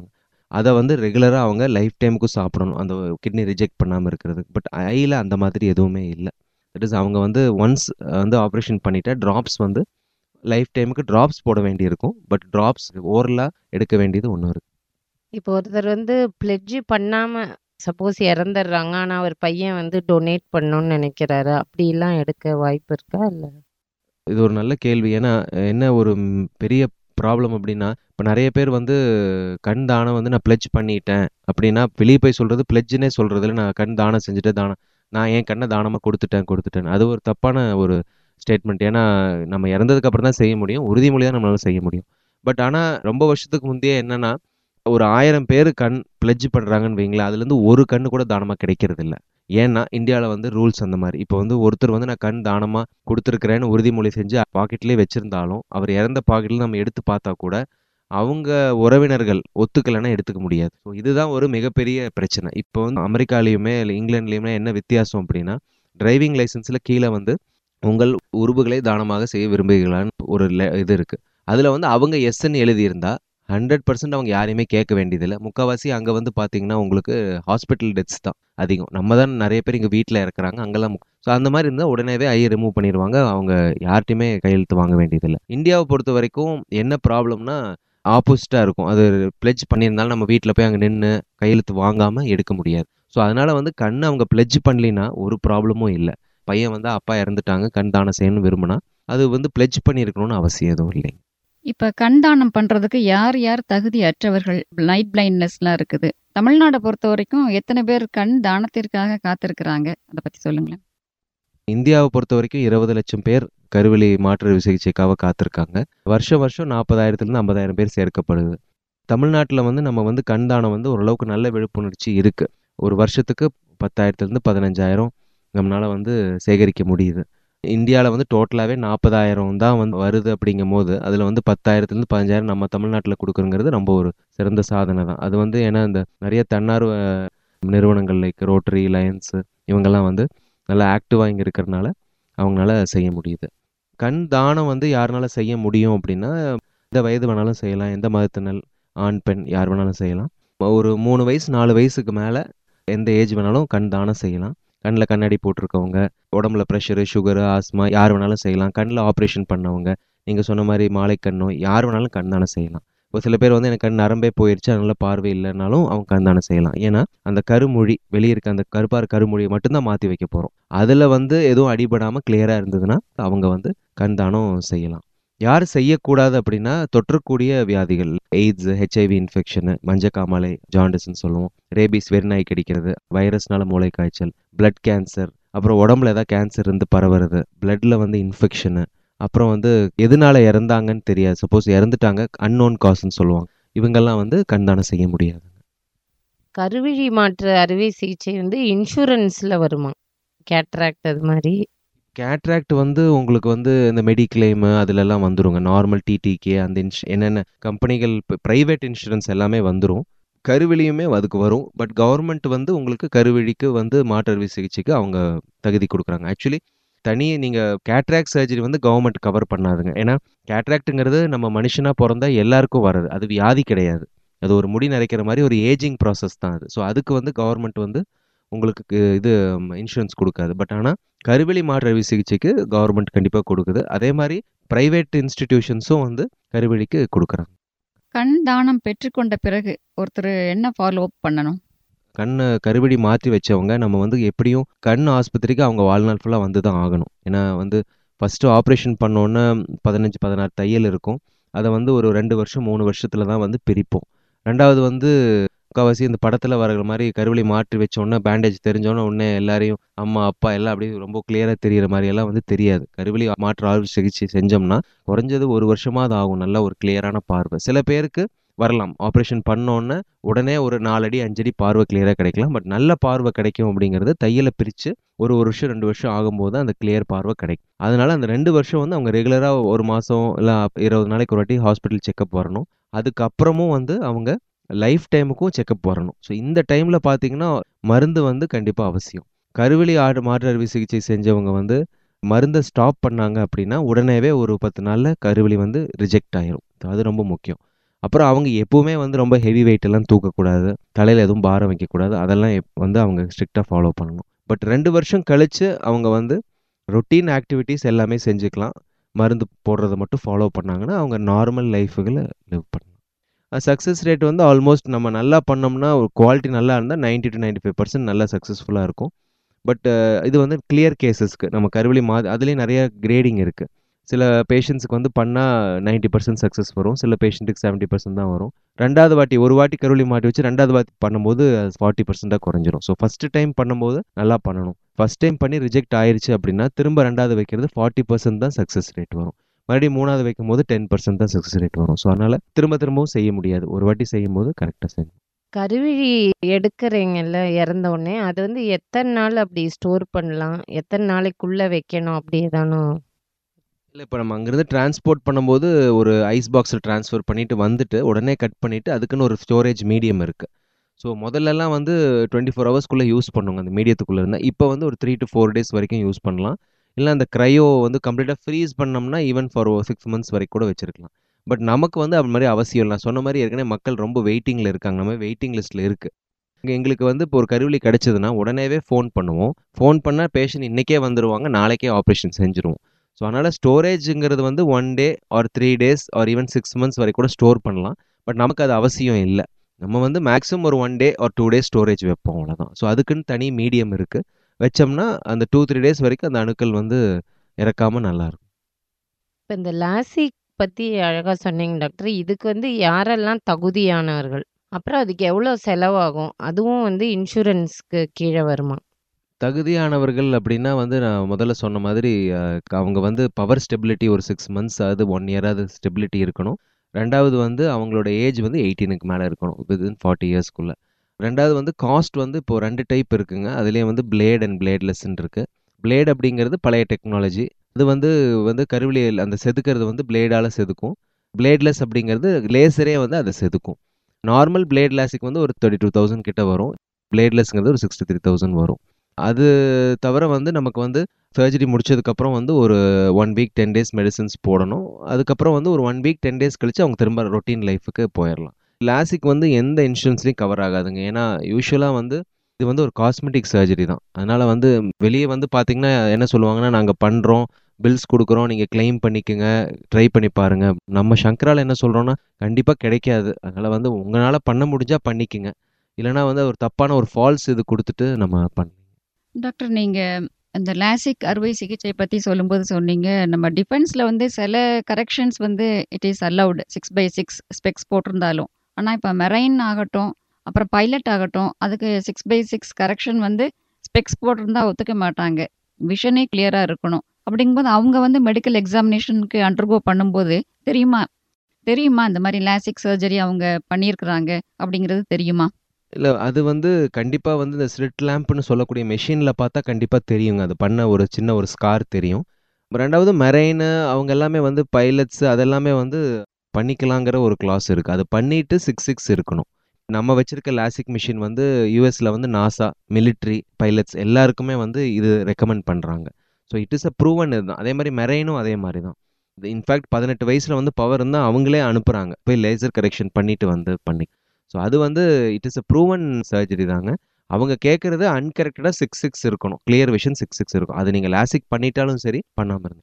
அதை வந்து ரெகுலராக அவங்க லைஃப் டைமுக்கும் சாப்பிடணும் அந்த கிட்னி ரிஜெக்ட் பண்ணாமல் இருக்கிறது பட் ஐயில் அந்த மாதிரி எதுவுமே இல்லை தட் இஸ் அவங்க வந்து ஒன்ஸ் வந்து ஆப்ரேஷன் பண்ணிட்டா ட்ராப்ஸ் வந்து லைஃப் டைமுக்கு ட்ராப்ஸ் போட வேண்டியிருக்கும் பட் ட்ராப்ஸ் ஓரலாக எடுக்க வேண்டியது ஒன்று இருக்குது இப்போ ஒருத்தர் வந்து பிளெட்ஜ் பண்ணாம சப்போஸ் இறந்துடுறாங்க ஆனா அவர் பையன் வந்து டொனேட் பண்ணணும்னு நினைக்கிறாரு அப்படிலாம் எடுக்க வாய்ப்பு இருக்கா இல்ல இது ஒரு நல்ல கேள்வி ஏன்னா என்ன ஒரு ம், பெரிய ப்ராப்ளம் அப்படின்னா இப்போ நிறைய பேர் வந்து கண் தானம் வந்து நான் பிளெட்ஜ் பண்ணிட்டேன் அப்படின்னா வெளியே போய் சொல்கிறது பிளெட்ஜ்னே சொல்கிறதுல நான் கண் தானம் செஞ்சுட்டு தானம் நான் என் கண்ணை தானமாக கொடுத்துட்டேன் கொடுத்துட்டேன் அது ஒரு தப்பான ஒரு ஸ்டேட்மெண்ட் ஏன்னா நம்ம இறந்ததுக்கு அப்புறம் தான் செய்ய முடியும் உறுதிமொழி தான் நம்மளால செய்ய முடியும் பட் ஆனால் ரொம்ப வருஷத்துக்கு முந்தைய என்னன்னா ஒரு ஆயிரம் பேர் கண் பிளெட்ஜ் பண்ணுறாங்கன்னு வைங்களேன் அதுலேருந்து ஒரு கண்ணு கூட தானமாக கிடைக்கிறது இல்ல ஏன்னா இந்தியாவில் வந்து ரூல்ஸ் அந்த மாதிரி இப்போ வந்து ஒருத்தர் வந்து நான் கண் தானமாக கொடுத்துருக்குறேன்னு உறுதிமொழி செஞ்சு பாக்கெட்லேயே வச்சுருந்தாலும் அவர் இறந்த பாக்கெட்டில் நம்ம எடுத்து பார்த்தா கூட அவங்க உறவினர்கள் ஒத்துக்கலைன்னா எடுத்துக்க முடியாது ஸோ இதுதான் ஒரு மிகப்பெரிய பிரச்சனை இப்போ வந்து அமெரிக்காலையுமே இல்லை இங்கிலாந்துலேயுமே என்ன வித்தியாசம் அப்படின்னா டிரைவிங் லைசன்ஸில் கீழே வந்து உங்கள் உறுப்புகளை தானமாக செய்ய விரும்புகிறீர்களான்னு ஒரு le- இது இருக்குது அதில் வந்து அவங்க எஸ்ன்னு எழுதியிருந்தா ஹண்ட்ரட் பர்சன்ட் அவங்க யாரையுமே கேட்க வேண்டியதில்லை முக்கால்வாசி அங்கே வந்து பார்த்தீங்கன்னா உங்களுக்கு ஹாஸ்பிட்டல் டெத்ஸ் தான் அதிகம் நம்ம தான் நிறைய பேர் இங்கே வீட்டில் இறக்குறாங்க அங்கெல்லாம் ஸோ அந்த மாதிரி இருந்தால் உடனேவே ஐயை ரிமூவ் பண்ணிடுவாங்க அவங்க யார்ட்டையுமே கையெழுத்து வாங்க வேண்டியதில்லை இந்தியாவை பொறுத்த வரைக்கும் என்ன ப்ராப்ளம்னா ஆப்போசிட்டாக இருக்கும் அது பிளெட்ஜ் பண்ணியிருந்தாலும் நம்ம வீட்டில் போய் அங்கே நின்று கையெழுத்து வாங்காமல் எடுக்க முடியாது ஸோ அதனால் வந்து கண் அவங்க பிளெட்ஜ் பண்ணலினா ஒரு ப்ராப்ளமும் இல்லை பையன் வந்து அப்பா இறந்துட்டாங்க கண் தானம் செய்யணும்னு விரும்பினா அது வந்து பிளெட்ஜ் பண்ணியிருக்கணும்னு அவசியம் எதுவும் இல்லை இப்ப கண் தானம் பண்றதுக்கு யார் யார் தகுதி அற்றவர்கள் நைட் பிளைண்ட்னஸ்லாம் இருக்குது தமிழ்நாடை பொறுத்த வரைக்கும் எத்தனை பேர் கண் தானத்திற்காக காத்திருக்கிறாங்க அதை பத்தி சொல்லுங்களேன் இந்தியாவை பொறுத்த வரைக்கும் இருபது லட்சம் பேர் கருவெளி மாற்று அறுவை சிகிச்சைக்காக காத்திருக்காங்க வருஷம் வருஷம் நாற்பதாயிரத்துலேருந்து ஐம்பதாயிரம் பேர் சேர்க்கப்படுது தமிழ்நாட்டில் வந்து நம்ம வந்து கண் தானம் வந்து ஓரளவுக்கு நல்ல விழிப்புணர்ச்சி இருக்குது ஒரு வருஷத்துக்கு பத்தாயிரத்துலேருந்து பதினஞ்சாயிரம் நம்மளால வந்து சேகரிக்க முடியுது இந்தியாவில் வந்து டோட்டலாகவே நாற்பதாயிரம் தான் வந்து வருது அப்படிங்கும் போது அதில் வந்து பத்தாயிரத்துலேருந்து பதினஞ்சாயிரம் நம்ம தமிழ்நாட்டில் கொடுக்குறங்கிறது ரொம்ப ஒரு சிறந்த சாதனை தான் அது வந்து ஏன்னா இந்த நிறைய தன்னார்வ நிறுவனங்கள் லைக் ரோட்டரி லயன்ஸு இவங்கெல்லாம் வந்து நல்லா ஆக்டிவாக இங்கே இருக்கிறனால அவங்களால செய்ய முடியுது கண் தானம் வந்து யாருனால செய்ய முடியும் அப்படின்னா எந்த வயது வேணாலும் செய்யலாம் எந்த மதத்தினர் ஆண் பெண் யார் வேணாலும் செய்யலாம் ஒரு மூணு வயசு நாலு வயசுக்கு மேலே எந்த ஏஜ் வேணாலும் கண் தானம் செய்யலாம் கண்ணில் கண்ணாடி போட்டிருக்கவங்க உடம்புல ப்ரெஷரு சுகரு ஆஸ்மா யார் வேணாலும் செய்யலாம் கண்ணில் ஆப்ரேஷன் பண்ணவங்க நீங்கள் சொன்ன மாதிரி மாலைக்கண் நோய் யார் வேணாலும் கண் தானம் செய்யலாம் ஒரு சில பேர் வந்து எனக்கு கண் நரம்பே போயிடுச்சு அதனால பார்வை இல்லைனாலும் அவங்க கண் தானம் செய்யலாம் ஏன்னா அந்த கருமொழி வெளியே இருக்க அந்த கருப்பார் கருமொழியை மட்டும்தான் மாற்றி வைக்க போகிறோம் அதில் வந்து எதுவும் அடிபடாமல் கிளியராக இருந்ததுன்னா அவங்க வந்து கண் தானம் செய்யலாம் யார் செய்யக்கூடாது அப்படின்னா தொற்றக்கூடிய வியாதிகள் எய்ட்ஸ் ஹெச்ஐவி இன்ஃபெக்ஷனு மஞ்சக்காமாலை ஜாண்டிஸ்ன்னு சொல்லுவோம் ரேபிஸ் வெறிநாய் கடிக்கிறது வைரஸ்னால மூளை காய்ச்சல் பிளட் கேன்சர் அப்புறம் உடம்புல ஏதாவது கேன்சர் இருந்து பரவுறது பிளட்ல வந்து இன்ஃபெக்ஷனு அப்புறம் வந்து எதனால இறந்தாங்கன்னு தெரியாது சப்போஸ் இறந்துட்டாங்க அன்னோன் காசுன்னு சொல்லுவாங்க இவங்கெல்லாம் வந்து கண்தானம் செய்ய முடியாது கருவிழி மாற்று அறுவை சிகிச்சை வந்து இன்சூரன்ஸ்ல வருமா கேட்ராக்ட் அது மாதிரி கேட்ராக்ட் வந்து உங்களுக்கு வந்து இந்த மெடிக்ளைம் அதுலலாம் வந்துருங்க நார்மல் டிடிகே அந்த இன்ஷ் என்னென்ன கம்பெனிகள் ப்ரைவேட் இன்சூரன்ஸ் எல்லாமே வந்துடும் கருவிழியுமே அதுக்கு வரும் பட் கவர்மெண்ட் வந்து உங்களுக்கு கருவிழிக்கு வந்து மாற்று அறுவை சிகிச்சைக்கு அவங்க தகுதி கொடுக்குறாங்க ஆக்சுவலி தனி நீங்கள் கேட்ராக்ட் சர்ஜரி வந்து கவர்மெண்ட் கவர் பண்ணாதுங்க ஏன்னா கேட்ராக்ட்டுங்கிறது நம்ம மனுஷனாக பிறந்தா எல்லாருக்கும் வர்றது அது வியாதி கிடையாது அது ஒரு முடி நரைக்கிற மாதிரி ஒரு ஏஜிங் ப்ராசஸ் தான் அது ஸோ அதுக்கு வந்து கவர்மெண்ட் வந்து உங்களுக்கு கு- இது இன்சூரன்ஸ் கொடுக்காது பட் ஆனால் கருவெளி மாற்று அறுவை சிகிச்சைக்கு கவர்மெண்ட் கண்டிப்பாக கொடுக்குது அதே மாதிரி ப்ரைவேட் இன்ஸ்டிடியூஷன்ஸும் வந்து கருவெளிக்கு கொடுக்குறாங்க கண் தானம் பெற்றுக்கொண்ட பிறகு ஒருத்தர் என்ன ஃபாலோ அப் பண்ணணும் கண்ணை கருவெளி மாற்றி வச்சவங்க நம்ம வந்து எப்படியும் கண் ஆஸ்பத்திரிக்கு அவங்க வாழ்நாள் ஃபுல்லாக வந்து தான் ஆகணும் ஏன்னா வந்து ஃபஸ்ட்டு ஆப்ரேஷன் பண்ணோன்னே பதினஞ்சு பதினாறு தையல் இருக்கும் அதை வந்து ஒரு ரெண்டு வருஷம் மூணு வருஷத்துல தான் வந்து பிரிப்போம் ரெண்டாவது வந்து முக்கால்வாசி இந்த படத்தில் வர்ற மாதிரி கருவெளி மாற்றி வச்ச உடனே பேண்டேஜ் தெரிஞ்சோன்னே உடனே எல்லாரையும் அம்மா அப்பா எல்லாம் அப்படியே ரொம்ப கிளியராக தெரியிற மாதிரி எல்லாம் வந்து தெரியாது கருவெளி மாற்று அறுவை சிகிச்சை செஞ்சோம்னா குறைஞ்சது ஒரு வருஷமா அது ஆகும் நல்ல ஒரு கிளியரான பார்வை சில பேருக்கு வரலாம் ஆப்ரேஷன் பண்ணோன்னே உடனே ஒரு நாலடி அஞ்சடி பார்வை கிளியராக கிடைக்கலாம் பட் நல்ல பார்வை கிடைக்கும் அப்படிங்கிறது தையலை பிரித்து ஒரு ஒரு வருஷம் ரெண்டு வருஷம் ஆகும்போது அந்த கிளியர் பார்வை கிடைக்கும் அதனால அந்த ரெண்டு வருஷம் வந்து அவங்க ரெகுலராக ஒரு மாதம் இல்லை இருபது நாளைக்கு ஒரு வாட்டி ஹாஸ்பிட்டல் செக்கப் வரணும் அதுக்கப்புறமும் வந்து அவங்க லைஃப் டைமுக்கும் செக்கப் வரணும் ஸோ இந்த டைமில் பார்த்தீங்கன்னா மருந்து வந்து கண்டிப்பாக அவசியம் கருவெளி ஆடு மாற்று அறுவை சிகிச்சை செஞ்சவங்க வந்து மருந்தை ஸ்டாப் பண்ணாங்க அப்படின்னா உடனேவே ஒரு பத்து நாளில் கருவெளி வந்து ரிஜெக்ட் ஆயிரும் அது ரொம்ப முக்கியம் அப்புறம் அவங்க எப்பவுமே வந்து ரொம்ப ஹெவி வெயிட் எல்லாம் தூக்கக்கூடாது தலையில் எதுவும் பாரம் வைக்கக்கூடாது அதெல்லாம் எப்- வந்து அவங்க ஸ்ட்ரிக்டாக ஃபாலோ பண்ணணும் பட் ரெண்டு வருஷம் கழித்து அவங்க வந்து ரொட்டீன் ஆக்டிவிட்டீஸ் எல்லாமே செஞ்சுக்கலாம் மருந்து போடுறத மட்டும் ஃபாலோ பண்ணாங்கன்னா அவங்க நார்மல் லைஃபுகளை லிவ் பண்ணலாம் சக்ஸஸ் ரேட் வந்து ஆல்மோஸ்ட் நம்ம நல்லா பண்ணோம்னா ஒரு குவாலிட்டி நல்லா இருந்தால் 90 டு 95% ஃபைவ் பர்சன்ட் நல்லா சக்ஸஸ்ஃபுல்லாக இருக்கும் பட் இது வந்து கிளியர் கேசஸ்க்கு நம்ம கருவிலி மா அதுலேயும் நிறைய கிரேடிங் இருக்குது சில பேஷண்ட்ஸுக்கு வந்து பண்ணால் 90% பர்சன்ட் சக்ஸஸ் வரும் சில பேஷண்ட்டுக்கு 70% பர்சன்ட் தான் வரும் ரெண்டாவது வாட்டி ஒரு வாட்டி கருவிலி மாட்டி வச்சு ரெண்டாவது வாட்டி பண்ணும்போது ஃபார்ட்டி பர்சன்ட்டாக குறைஞ்சிரும் ஸோ ஃபஸ்ட்டு டைம் பண்ணும்போது நல்லா பண்ணணும் ஃபஸ்ட் டைம் பண்ணி ரிஜெக்ட் ஆயிருச்சு அப்படின்னா திரும்ப ரெண்டாவது வைக்கிறது ஃபார்ட்டி பர்சன்ட் தான் சக்ஸஸ் ரேட் வரும் மறுபடியும் மூணாவது வைக்கும் போது டென் பர்சன்ட் தான் சக்ஸஸ் ரேட் வரும் ஸோ அதனால் திரும்ப திரும்பவும் செய்ய முடியாது ஒரு வாட்டி செய்யும் போது கரெக்டாக செய்யணும் கருவிழி எடுக்கிறீங்கல்ல இறந்த உடனே அது வந்து எத்தனை நாள் அப்படி ஸ்டோர் பண்ணலாம் எத்தனை நாளைக்குள்ள வைக்கணும் அப்படி ஏதானும் இல்லை இப்போ நம்ம அங்கேருந்து டிரான்ஸ்போர்ட் பண்ணும்போது ஒரு ஐஸ் பாக்ஸில் ட்ரான்ஸ்ஃபர் பண்ணிட்டு வந்துட்டு உடனே கட் பண்ணிவிட்டு அதுக்குன்னு ஒரு ஸ்டோரேஜ் மீடியம் இருக்குது ஸோ முதல்லலாம் வந்து டுவெண்ட்டி ஃபோர் ஹவர்ஸ்க்குள்ளே யூஸ் பண்ணுவாங்க அந்த மீடியத்துக்குள்ளே இருந்தால் இப்போ வந்து ஒரு த்ரீ டு ஃபோர் டேஸ் வரைக்கும் யூஸ் பண்ணலாம் இல்லை அந்த க்ரையோ வந்து கம்ப்ளீட்டாக ஃப்ரீஸ் பண்ணோம்னா ஈவன் ஃபார் சிக்ஸ் மந்த்ஸ் வரைக்கும் கூட வச்சிருக்கலாம் பட் நமக்கு வந்து அது மாதிரி அவசியம் இல்லை நான் சொன்ன மாதிரி ஏற்கனவே மக்கள் ரொம்ப வெயிட்டிங்கில் இருக்காங்க நம்ம வெயிட்டிங் லிஸ்ட்டில் இருக்குது இங்கே எங்களுக்கு வந்து இப்போ ஒரு கருவிலி கிடச்சதுன்னா உடனேவே ஃபோன் பண்ணுவோம் ஃபோன் பண்ணால் பேஷண்ட் இன்றைக்கே வந்துடுவாங்க நாளைக்கே ஆப்ரேஷன் செஞ்சுருவோம் ஸோ அதனால் ஸ்டோரேஜுங்கிறது வந்து one day or three days or even six months வரைக்கும் கூட ஸ்டோர் பண்ணலாம் பட் நமக்கு அது அவசியம் இல்லை நம்ம வந்து மேக்ஸிமம் ஒரு one day or two days storage வைப்போம் அவ்வளோதான் ஸோ அதுக்குன்னு தனி மீடியம் இருக்குது வச்சோம்னா அந்த டூ த்ரீ டேஸ் வரைக்கும் அந்த அணுக்கள் வந்து இறக்காமல் நல்லாயிருக்கும் இப்போ இந்த லாசிக் பற்றி அழகாக சொன்னீங்க டாக்டர் இதுக்கு வந்து யாரெல்லாம் தகுதியானவர்கள் அப்புறம் அதுக்கு எவ்வளோ செலவாகும் அதுவும் வந்து இன்சூரன்ஸ்க்கு கீழே வருமா தகுதியானவர்கள் அப்படின்னா வந்து நான் முதல்ல சொன்ன மாதிரி அஹ், அவங்க வந்து பவர் ஸ்டெபிலிட்டி ஒரு சிக்ஸ் மந்த்ஸ் அது ஒன் இயராவது ஸ்டெபிலிட்டி இருக்கணும் ரெண்டாவது வந்து அவங்களோட ஏஜ் வந்து எயிட்டீனுக்கு மேலே இருக்கணும் வித்தின் ஃபார்ட்டி இயர்ஸ்க்குள்ளே ரெண்டாவது வந்து காஸ்ட் வந்து இப்போ ரெண்டு டைப் இருக்குங்க அதுலேயே வந்து பிளேட் அண்ட் பிளேட்லெஸ்ன்னு இருக்குது பிளேட் அப்படிங்கிறது பழைய டெக்னாலஜி அது வந்து வந்து கருவிலி அந்த செதுக்கிறது வந்து பிளேடால் செதுக்கும் பிளேட்லெஸ் அப்படிங்கிறது லேசரே வந்து அதை செதுக்கும் நார்மல் பிளேட் லாசிக் வந்து ஒரு தேர்ட்டி டூ தௌசண்ட் கிட்ட வரும் பிளேட்லெஸ்ங்கிறது ஒரு சிக்ஸ்டி த்ரீ தௌசண்ட் வரும் அது தவிர வந்து நமக்கு வந்து சர்ஜரி முடிச்சதுக்கப்புறம் வந்து ஒரு one week ten days medicines போடணும் அதுக்கப்புறம் வந்து ஒரு ஒன் வீக் டென் டேஸ் கழிச்சு அவங்க திரும்ப ரொட்டீன் லைஃபுக்கு போயிடலாம் லாசிக் வந்து எந்த இன்சூரன்ஸ்லையும் கவர் ஆகாதுங்க ஏன்னா யூஸ்வலாக வந்து இது வந்து ஒரு காஸ்மெட்டிக் சர்ஜரி தான் அதனால் வந்து வெளியே வந்து பார்த்தீங்கன்னா என்ன சொல்லுவாங்கன்னா நாங்கள் பண்ணுறோம் பில்ஸ் கொடுக்குறோம் நீங்கள் claim பண்ணிக்கோங்க ட்ரை பண்ணி பாருங்க நம்ம சங்கரால என்ன சொல்கிறோன்னா கண்டிப்பாக கிடைக்காது அதனால் வந்து உங்களால் பண்ண முடிஞ்சால் பண்ணிக்கோங்க இல்லைனா வந்து ஒரு தப்பான ஒரு ஃபால்ஸ் இது கொடுத்துட்டு நம்ம பண்ண டாக்டர் நீங்க இந்த லாசிக் அறுவை சிகிச்சை பத்தி சொல்லும்போது சொன்னீங்க நம்ம டிஃபென்ஸ்ல வந்து சில கரெக்ஷன்ஸ் வந்து it is allowed six by six specs போட்டிருந்தாலும் ஆனால் இப்போ மெரைன் ஆகட்டும் அப்புறம் பைலட் ஆகட்டும் அதுக்கு சிக்ஸ் பை சிக்ஸ் கரெக்ஷன் வந்து ஸ்பெக்ஸ் போட்டிருந்தா ஒத்துக்க மாட்டாங்க விஷனே கிளியராக இருக்கணும் அப்படிங்கும்போது அவங்க வந்து மெடிக்கல் எக்ஸாமினேஷனுக்கு அண்டர்கோ பண்ணும்போது தெரியுமா தெரியுமா இந்த மாதிரி லாசிக் சர்ஜரி அவங்க பண்ணியிருக்கிறாங்க அப்படிங்கிறது தெரியுமா இல்லை அது வந்து கண்டிப்பாக வந்து இந்த ஸ்லிட் லேம்ப்னு சொல்லக்கூடிய மெஷினில் பார்த்தா கண்டிப்பாக தெரியுங்க அது பண்ண ஒரு சின்ன ஒரு ஸ்கார் தெரியும் ரெண்டாவது மெரெயின் அவங்க எல்லாமே வந்து பைலட்ஸ் அதெல்லாமே வந்து பண்ணிக்கலாங்கிற ஒரு கிளாஸ் இருக்குது அது பண்ணிட்டு சிக்ஸ் சிக்ஸ் இருக்கணும் நம்ம வச்சிருக்க லாசிக் மிஷின் வந்து யூஎஸில் வந்து நாசா மிலிட்ரி பைலட்ஸ் எல்லாருக்குமே வந்து இது ரெக்கமெண்ட் பண்ணுறாங்க so it is a proven இதுதான் அதே மாதிரி மெரெயினும் அதே மாதிரி தான் இன்ஃபேக்ட் பதினெட்டு வயசில் வந்து பவர் இருந்தால் அவங்களே அனுப்புகிறாங்க போய் லேசர் கரெக்ஷன் பண்ணிட்டு வந்து பண்ணி ஸோ அது வந்து it is a proven surgery தாங்க அவங்க கேட்குறது அன்கரெக்டடாக சிக்ஸ் சிக்ஸ் இருக்கணும் கிளியர் விஷன் சிக்ஸ் சிக்ஸ் இருக்கும் அது நீங்கள் லாசிக் பண்ணிட்டாலும் சரி பண்ணாமல் இருந்தீங்க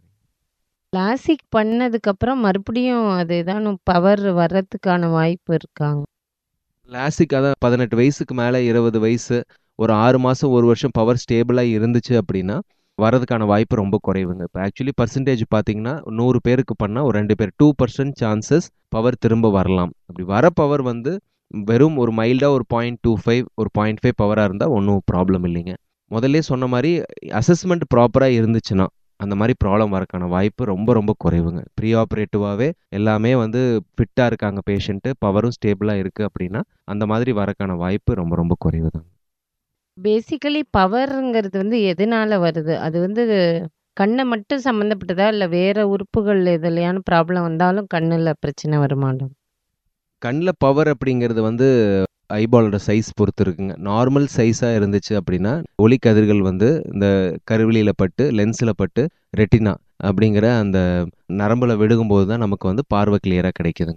லாசிக் பண்ணதுக்கப்புறம் மறுபடியும் அது ஏதானும் பவர் வர்றதுக்கான வாய்ப்பு இருக்காங்க லாசிக் அதான் பதினெட்டு வயசுக்கு மேலே இருபது வயசு ஒரு ஆறு மாதம் ஒரு வருஷம் பவர் ஸ்டேபிளாக இருந்துச்சு அப்படின்னா வரதுக்கான வாய்ப்பு ரொம்ப குறைவுங்க இப்போ ஆக்சுவலி பர்சன்டேஜ் பார்த்தீங்கன்னா நூறு பேருக்கு பண்ணால் ஒரு ரெண்டு பேர் டூ பர்சன்ட் சான்சஸ் பவர் திரும்ப வரலாம் அப்படி வர பவர் வந்து வெறும் ஒரு மைல்டாக ஒரு பாயிண்ட் டூ ஃபைவ் ஒரு பாயிண்ட் ஃபைவ் பவராக இருந்தால் ஒன்றும் ப்ராப்ளம் இல்லைங்க முதல்ல சொன்ன மாதிரி அசஸ்மெண்ட் ப்ராப்பராக இருந்துச்சுன்னா அந்த மாதிரி ப்ராப்ளம் வரக்கான வாய்ப்பு ரொம்ப ரொம்ப குறைவுங்க ப்ரீ ஆப்ரேட்டிவாகவே எல்லாமே வந்து ஃபிட்டாக இருக்காங்க பேஷண்ட்டு பவரும் ஸ்டேபிளாக இருக்குது அப்படின்னா அந்த மாதிரி வரக்கான வாய்ப்பு ரொம்ப ரொம்ப குறைவு தான் பேசிக்கலி பவர்ங்கிறது வந்து எதனால வருது அது வந்து கண்ணை மட்டும் சம்மந்தப்பட்டதா இல்லை வேற உறுப்புகள் எதுலையான ப்ராப்ளம் வந்தாலும் கண்ணில் பிரச்சனை வருமாட்டோம் கண்ணில் பவர் அப்படிங்கிறது வந்து ஐபாலோட சைஸ் பொறுத்து இருக்குங்க நார்மல் சைஸாக இருந்துச்சு அப்படின்னா ஒளிக்கதிர்கள் வந்து இந்த கருவிலியில் பட்டு லென்ஸில் பட்டு ரெட்டினா அப்படிங்கிற அந்த நரம்பில் விடுகும்போது தான் நமக்கு வந்து பார்வை கிளியராக கிடைக்குதுங்க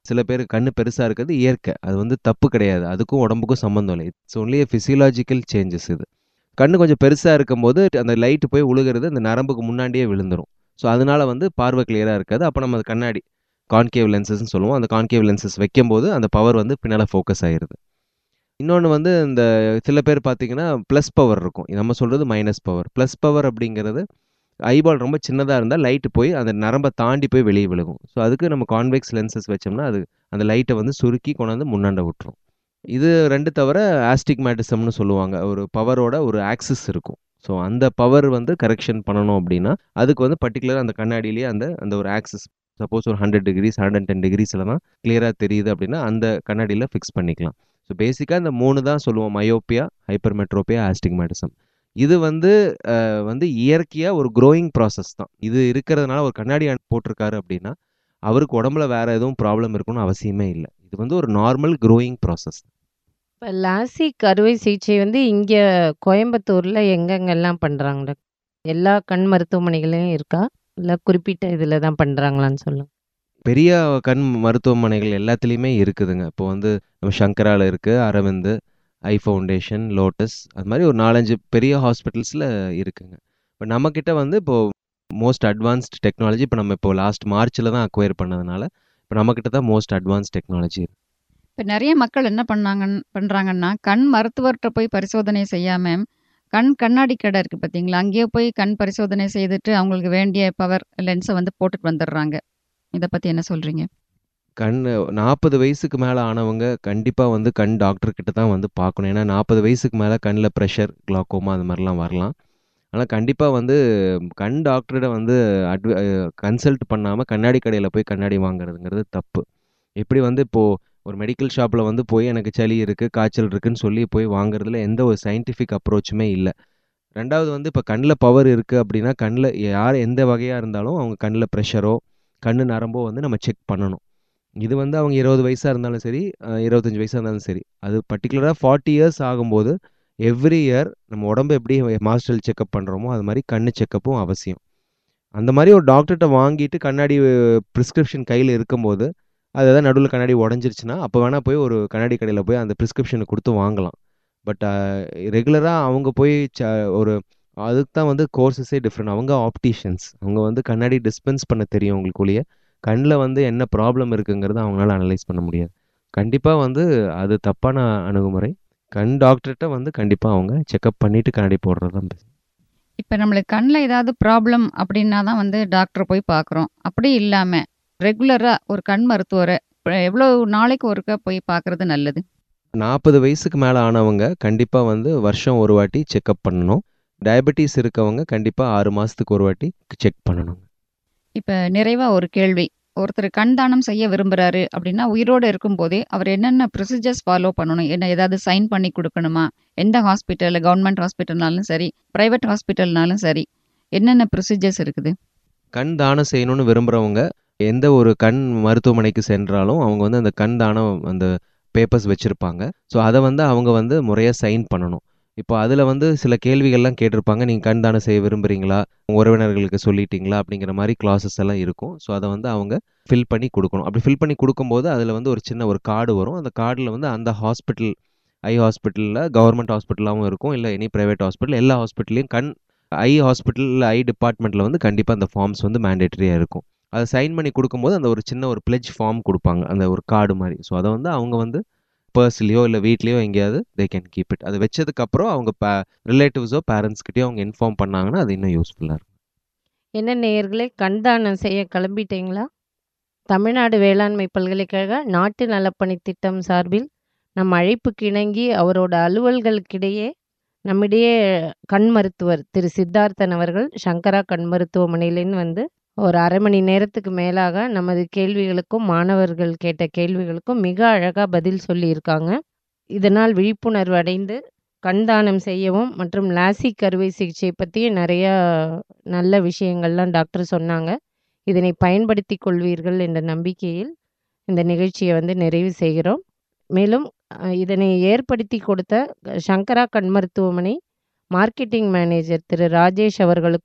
சில பேர் கண்ணு பெருசாக இருக்கிறது இயற்கை அது வந்து தப்பு கிடையாது அதுக்கும் உடம்புக்கும் சம்மந்தம் இல்லை இட்ஸ் ஒன்லி ஃபிசியலாஜிக்கல் சேஞ்சஸ் இது கண்ணு கொஞ்சம் பெருசாக இருக்கும்போது அந்த லைட்டு போய் உழுகிறது அந்த நரம்புக்கு முன்னாடியே விழுந்துரும் ஸோ அதனால வந்து பார்வை கிளியராக இருக்காது அப்போ நம்ம அது கண்ணாடி கான்கேவ் லென்சஸ்ன்னு சொல்லுவோம் அந்த கான்கேவ் லென்சஸ் வைக்கும்போது அந்த பவர் வந்து பின்னால் ஃபோக்கஸ் ஆகிருது இன்னொன்று வந்து இந்த சில பேர் பார்த்தீங்கன்னா ப்ளஸ் பவர் இருக்கும் நம்ம சொல்கிறது மைனஸ் பவர் ப்ளஸ் பவர் அப்படிங்கிறது ஐபால் ரொம்ப சின்னதாக இருந்தால் லைட்டு போய் அந்த நரம்பை தாண்டி போய் வெளியே விழுகும் ஸோ அதுக்கு நம்ம கான்வெக்ஸ் லென்சஸ் வச்சோம்னா அது அந்த லைட்டை வந்து சுருக்கி கொண்டாந்து முன்னாண்ட விட்டுரும் இது ரெண்டு தவிர ஆஸ்டிக்மேட்டிசம்னு சொல்லுவாங்க ஒரு பவரோட ஒரு ஆக்சிஸ் இருக்கும் ஸோ அந்த பவர் வந்து கரெக்ஷன் பண்ணணும் அப்படின்னா அதுக்கு வந்து பர்டிகுலர் அந்த கண்ணாடியிலேயே அந்த அந்த ஒரு ஆக்சிஸ் சப்போஸ் ஒரு ஹண்ட்ரட் டிகிரிஸ் ஹண்ட்ரட் டென் டிகிரிஸில் தான் கிளியராக தெரியுது அப்படின்னா அந்த கண்ணாடியில் ஃபிக்ஸ் பண்ணிக்கலாம் ஸோ பேசிக்காக இந்த மூணு தான் சொல்லுவோம் மயோப்பியா ஹைப்பர்மெட்ரோப்பியா ஆஸ்டிக்மேட்டிசம் இது வந்து அஹ், வந்து இயற்கையாக ஒரு க்ரோயிங் ப்ராசஸ் தான் இது இருக்கிறதுனால ஒரு கண்ணாடி அண் போட்டிருக்காரு அப்படின்னா அவருக்கு உடம்புல வேற எதுவும் ப்ராப்ளம் இருக்கணும்னு அவசியமே இல்லை இது வந்து ஒரு நார்மல் க்ரோயிங் ப்ராசஸ் இப்போ லாசிக் அறுவை சிகிச்சை வந்து இங்கே கோயம்புத்தூரில் எங்கெங்கெல்லாம் பண்ணுறாங்க டாக்டர் எல்லா கண் மருத்துவமனைகளையும் இருக்கா இல்லை குறிப்பிட்ட இதில் தான் பண்ணுறாங்களான்னு சொல்லுங்க பெரிய கண் மருத்துவமனைகள் எல்லாத்துலேயுமே இருக்குதுங்க இப்போ வந்து நம்ம சங்கரால இருக்குது அரவிந்த் ஐ ஃபவுண்டேஷன் லோட்டஸ் அது மாதிரி ஒரு நாலஞ்சு பெரிய ஹாஸ்பிட்டல்ஸில் இருக்குங்க இப்போ நம்மக்கிட்ட வந்து இப்போது மோஸ்ட் அட்வான்ஸ்ட் டெக்னாலஜி இப்போ நம்ம இப்போ லாஸ்ட் மார்ச்சில் தான் அக்வயர் பண்ணதுனால இப்போ நம்மக்கிட்ட தான் மோஸ்ட் அட்வான்ஸ் டெக்னாலஜி இருக்கு இப்போ நிறைய மக்கள் என்ன பண்ணாங்கன்னு பண்ணுறாங்கன்னா கண் மருத்துவர்கிட்ட போய் பரிசோதனை செய்யாமல் கண் கண்ணாடி கடை இருக்குது பார்த்தீங்களா அங்கேயே போய் கண் பரிசோதனை செய்துட்டு அவங்களுக்கு வேண்டிய பவர் லென்ஸை வந்து போட்டுட்டு வந்துடுறாங்க இதை பற்றி என்ன சொல்கிறீங்க கண் நாற்பது வயசுக்கு மேலே ஆனவங்க கண்டிப்பாக வந்து கண் டாக்டர் கிட்ட தான் வந்து பார்க்கணும் ஏன்னா நாற்பது வயசுக்கு மேலே கண்ணில் ப்ரெஷர் கிளாக்கோமா அது மாதிரிலாம் வரலாம் ஆனால் கண்டிப்பாக வந்து கண் டாக்டர்கிட்ட வந்து அட்வ கன்சல்ட் பண்ணாமல் கண்ணாடி கடையில் போய் கண்ணாடி வாங்குறதுங்கிறது தப்பு எப்படி வந்து இப்போது ஒரு மெடிக்கல் ஷாப்பில் வந்து போய் எனக்கு சளி இருக்குது காய்ச்சல் இருக்குன்னு சொல்லி போய் வாங்குறதுல எந்த ஒரு சயின்டிஃபிக் அப்ரோச்சுமே இல்லை ரெண்டாவது வந்து இப்போ கண்ணில் பவர் இருக்குது அப்படின்னா கண்ணில் யார் எந்த வகையாக இருந்தாலும் அவங்க கண்ணில் ப்ரெஷரோ கண்ணு நரம்போ வந்து நம்ம செக் பண்ணணும் இது வந்து அவங்க இருபது வயசாக இருந்தாலும் சரி அஹ், இருபத்தஞ்சு வயசாக இருந்தாலும் சரி அது பர்டிகுலராக ஃபார்ட்டி இயர்ஸ் ஆகும்போது எவ்ரி இயர் நம்ம உடம்பு எப்படி மாஸ்டல் செக்கப் பண்ணுறோமோ அது மாதிரி கண்ணு செக்கப்பும் அவசியம் அந்த மாதிரி ஒரு டாக்டர்கிட்ட வாங்கிட்டு கண்ணாடி ப்ரிஸ்கிரிப்ஷன் கையில் இருக்கும்போது அது எதாவது நடுவில் கண்ணாடி உடஞ்சிருச்சுன்னா அப்போ வேணால் போய் ஒரு கண்ணாடி கடையில் போய் அந்த ப்ரிஸ்கிரிப்ஷனை கொடுத்து வாங்கலாம் பட் ரெகுலராக அவங்க போய் ச ஒரு அதுக்கு தான் வந்து கோர்சஸே டிஃப்ரெண்ட் அவங்க ஆப்டிஷியன்ஸ் அவங்க வந்து கண்ணாடி டிஸ்பென்ஸ் பண்ண தெரியும் உங்களுக்கு ஒழிய கண்ணில் வந்து என்ன ப்ராப்ளம் இருக்குங்கிறத அவங்களால அனலைஸ் பண்ண முடியாது கண்டிப்பாக வந்து அது தப்பான அணுகுமுறை கண் டாக்டர்கிட்ட வந்து கண்டிப்பாக அவங்க செக்கப் பண்ணிவிட்டு கண்ணாடி போடுறது தான் best. இப்போ நம்மளுக்கு கண்ணில் ஏதாவது ப்ராப்ளம் அப்படின்னா தான் வந்து டாக்டரை போய் பார்க்குறோம் அப்படி இல்லாமல் ரெகுலராக ஒரு கண் மருத்துவரை இப்ப எவ்வளோ நாளைக்கு ஒருக்கா போய் பார்க்குறது நல்லது நாற்பது வயசுக்கு மேலே ஆனவங்க கண்டிப்பாக வந்து வருஷம் ஒரு வாட்டி செக்கப் பண்ணணும் டயபெட்டிஸ் இருக்கவங்க கண்டிப்பாக ஆறு மாதத்துக்கு ஒரு வாட்டி செக் பண்ணணும் இப்போ நிறைவாக ஒரு கேள்வி ஒருத்தர் கண் தானம் செய்ய விரும்புகிறாரு அப்படின்னா உயிரோடு இருக்கும்போதே அவர் என்னென்ன ப்ரொசீஜர்ஸ் ஃபாலோ பண்ணணும் என்ன ஏதாவது சைன் பண்ணி கொடுக்கணுமா எந்த ஹாஸ்பிட்டல் கவர்மெண்ட் ஹாஸ்பிட்டல்னாலும் சரி ப்ரைவேட் ஹாஸ்பிட்டல்னாலும் சரி என்னென்ன ப்ரொசீஜர்ஸ் இருக்குது கண் தானம் செய்யணும்னு விரும்புகிறவங்க எந்த ஒரு கண் மருத்துவமனைக்கு சென்றாலும் அவங்க வந்து அந்த கண் தானம் அந்த பேப்பர்ஸ் வச்சுருப்பாங்க ஸோ அதை வந்து அவங்க வந்து முறையாக சைன் பண்ணணும் இப்போ அதில் வந்து சில கேள்விகள்லாம் கேட்டிருப்பாங்க நீங்கள் கண் தானம் செய்ய விரும்புகிறீங்களா உங்க உறவினர்களுக்கு சொல்லிட்டீங்களா அப்படிங்கிற மாதிரி கிளாஸஸ் எல்லாம் இருக்கும் ஸோ அதை வந்து அவங்க ஃபில் பண்ணி கொடுக்கணும் அப்படி ஃபில் பண்ணி கொடுக்கும்போது அதில் வந்து ஒரு சின்ன ஒரு கார்டு வரும் அந்த கார்டில் வந்து அந்த ஹாஸ்பிட்டல் ஐ ஹாஸ்பிட்டலில் கவர்மெண்ட் ஹாஸ்பிட்டலாகவும் இருக்கும் இல்லை எனி ப்ரைவேட் ஹாஸ்பிட்டல் எல்லா ஹாஸ்பிட்டல்லையும் கண் ஐ ஹாஸ்பிட்டல் ஐ டிபார்ட்மெண்ட்டில் வந்து கண்டிப்பாக அந்த ஃபார்ம்ஸ் வந்து மேண்டேட்டரியாக இருக்கும் அதை சைன் பண்ணி கொடுக்கும்போது அந்த ஒரு சின்ன ஒரு பிளெஜ் ஃபார்ம் கொடுப்பாங்க அந்த ஒரு கார்டு மாதிரி ஸோ அதை வந்து அவங்க வந்து பர்ஸ்லேயோ இல்லை வீட்லேயோ எங்கேயாவது தே கேன் கீப் இட் அதை வச்சதுக்கப்புறம் அவங்க பே ரிலேட்டிவ்ஸோ பேரண்ட்ஸ்கிட்டயோ அவங்க இன்ஃபார்ம் பண்ணாங்கன்னா அது இன்னும் யூஸ்ஃபுல்லாக இருக்கும் என்ன நேயர்களே கண் தானம் செய்ய கிளம்பிட்டீங்களா தமிழ்நாடு வேளாண்மை பல்கலைக்கழக நாட்டு நலப்பணி திட்டம் சார்பில் நம் அழைப்புக்கு இணங்கி அவரோட அலுவல்களுக்கிடையே நம்மிடையே கண் மருத்துவர் திரு சித்தார்த்தன் அவர்கள் சங்கரா கண் மருத்துவமனையிலேருந்து வந்து ஒரு அரை மணி நேரத்துக்கு மேலாக நமது கேள்விகளுக்கும் மாணவர்கள் கேட்ட கேள்விகளுக்கும் மிக அழகாக பதில் சொல்லியிருக்காங்க இதனால் விழிப்புணர்வு அடைந்து கண் தானம் செய்யவும் மற்றும் லாசிக் அறுவை சிகிச்சை பற்றி நிறையா நல்ல விஷயங்கள்லாம் டாக்டர் சொன்னாங்க இதனை பயன்படுத்தி கொள்வீர்கள் என்ற நம்பிக்கையில் இந்த நிகழ்ச்சியை வந்து நிறைவு செய்கிறோம் மேலும் அஹ், இதனை ஏற்படுத்தி கொடுத்த சங்கரா கண் மருத்துவமனை மார்க்கெட்டிங் மேனேஜர் திரு ராஜேஷ் அவர்களுக்கும்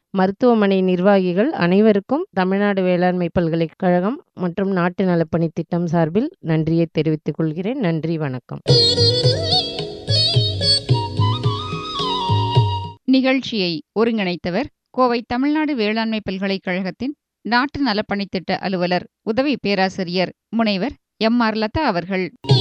மருத்துவமனை நிர்வாகிகள் அனைவருக்கும் தமிழ்நாடு வேளாண்மை பல்கலைக்கழகம் மற்றும் நாட்டு நலப்பணி திட்டம் சார்பில் நன்றியை தெரிவித்துக் கொள்கிறேன் நன்றி வணக்கம் நிகழ்ச்சியை ஒருங்கிணைத்தவர் கோவை தமிழ்நாடு வேளாண்மை பல்கலைக்கழகத்தின் நாட்டு நலப்பணித்திட்ட அலுவலர் உதவி பேராசிரியர் முனைவர் எம் ஆர் லதா அவர்கள்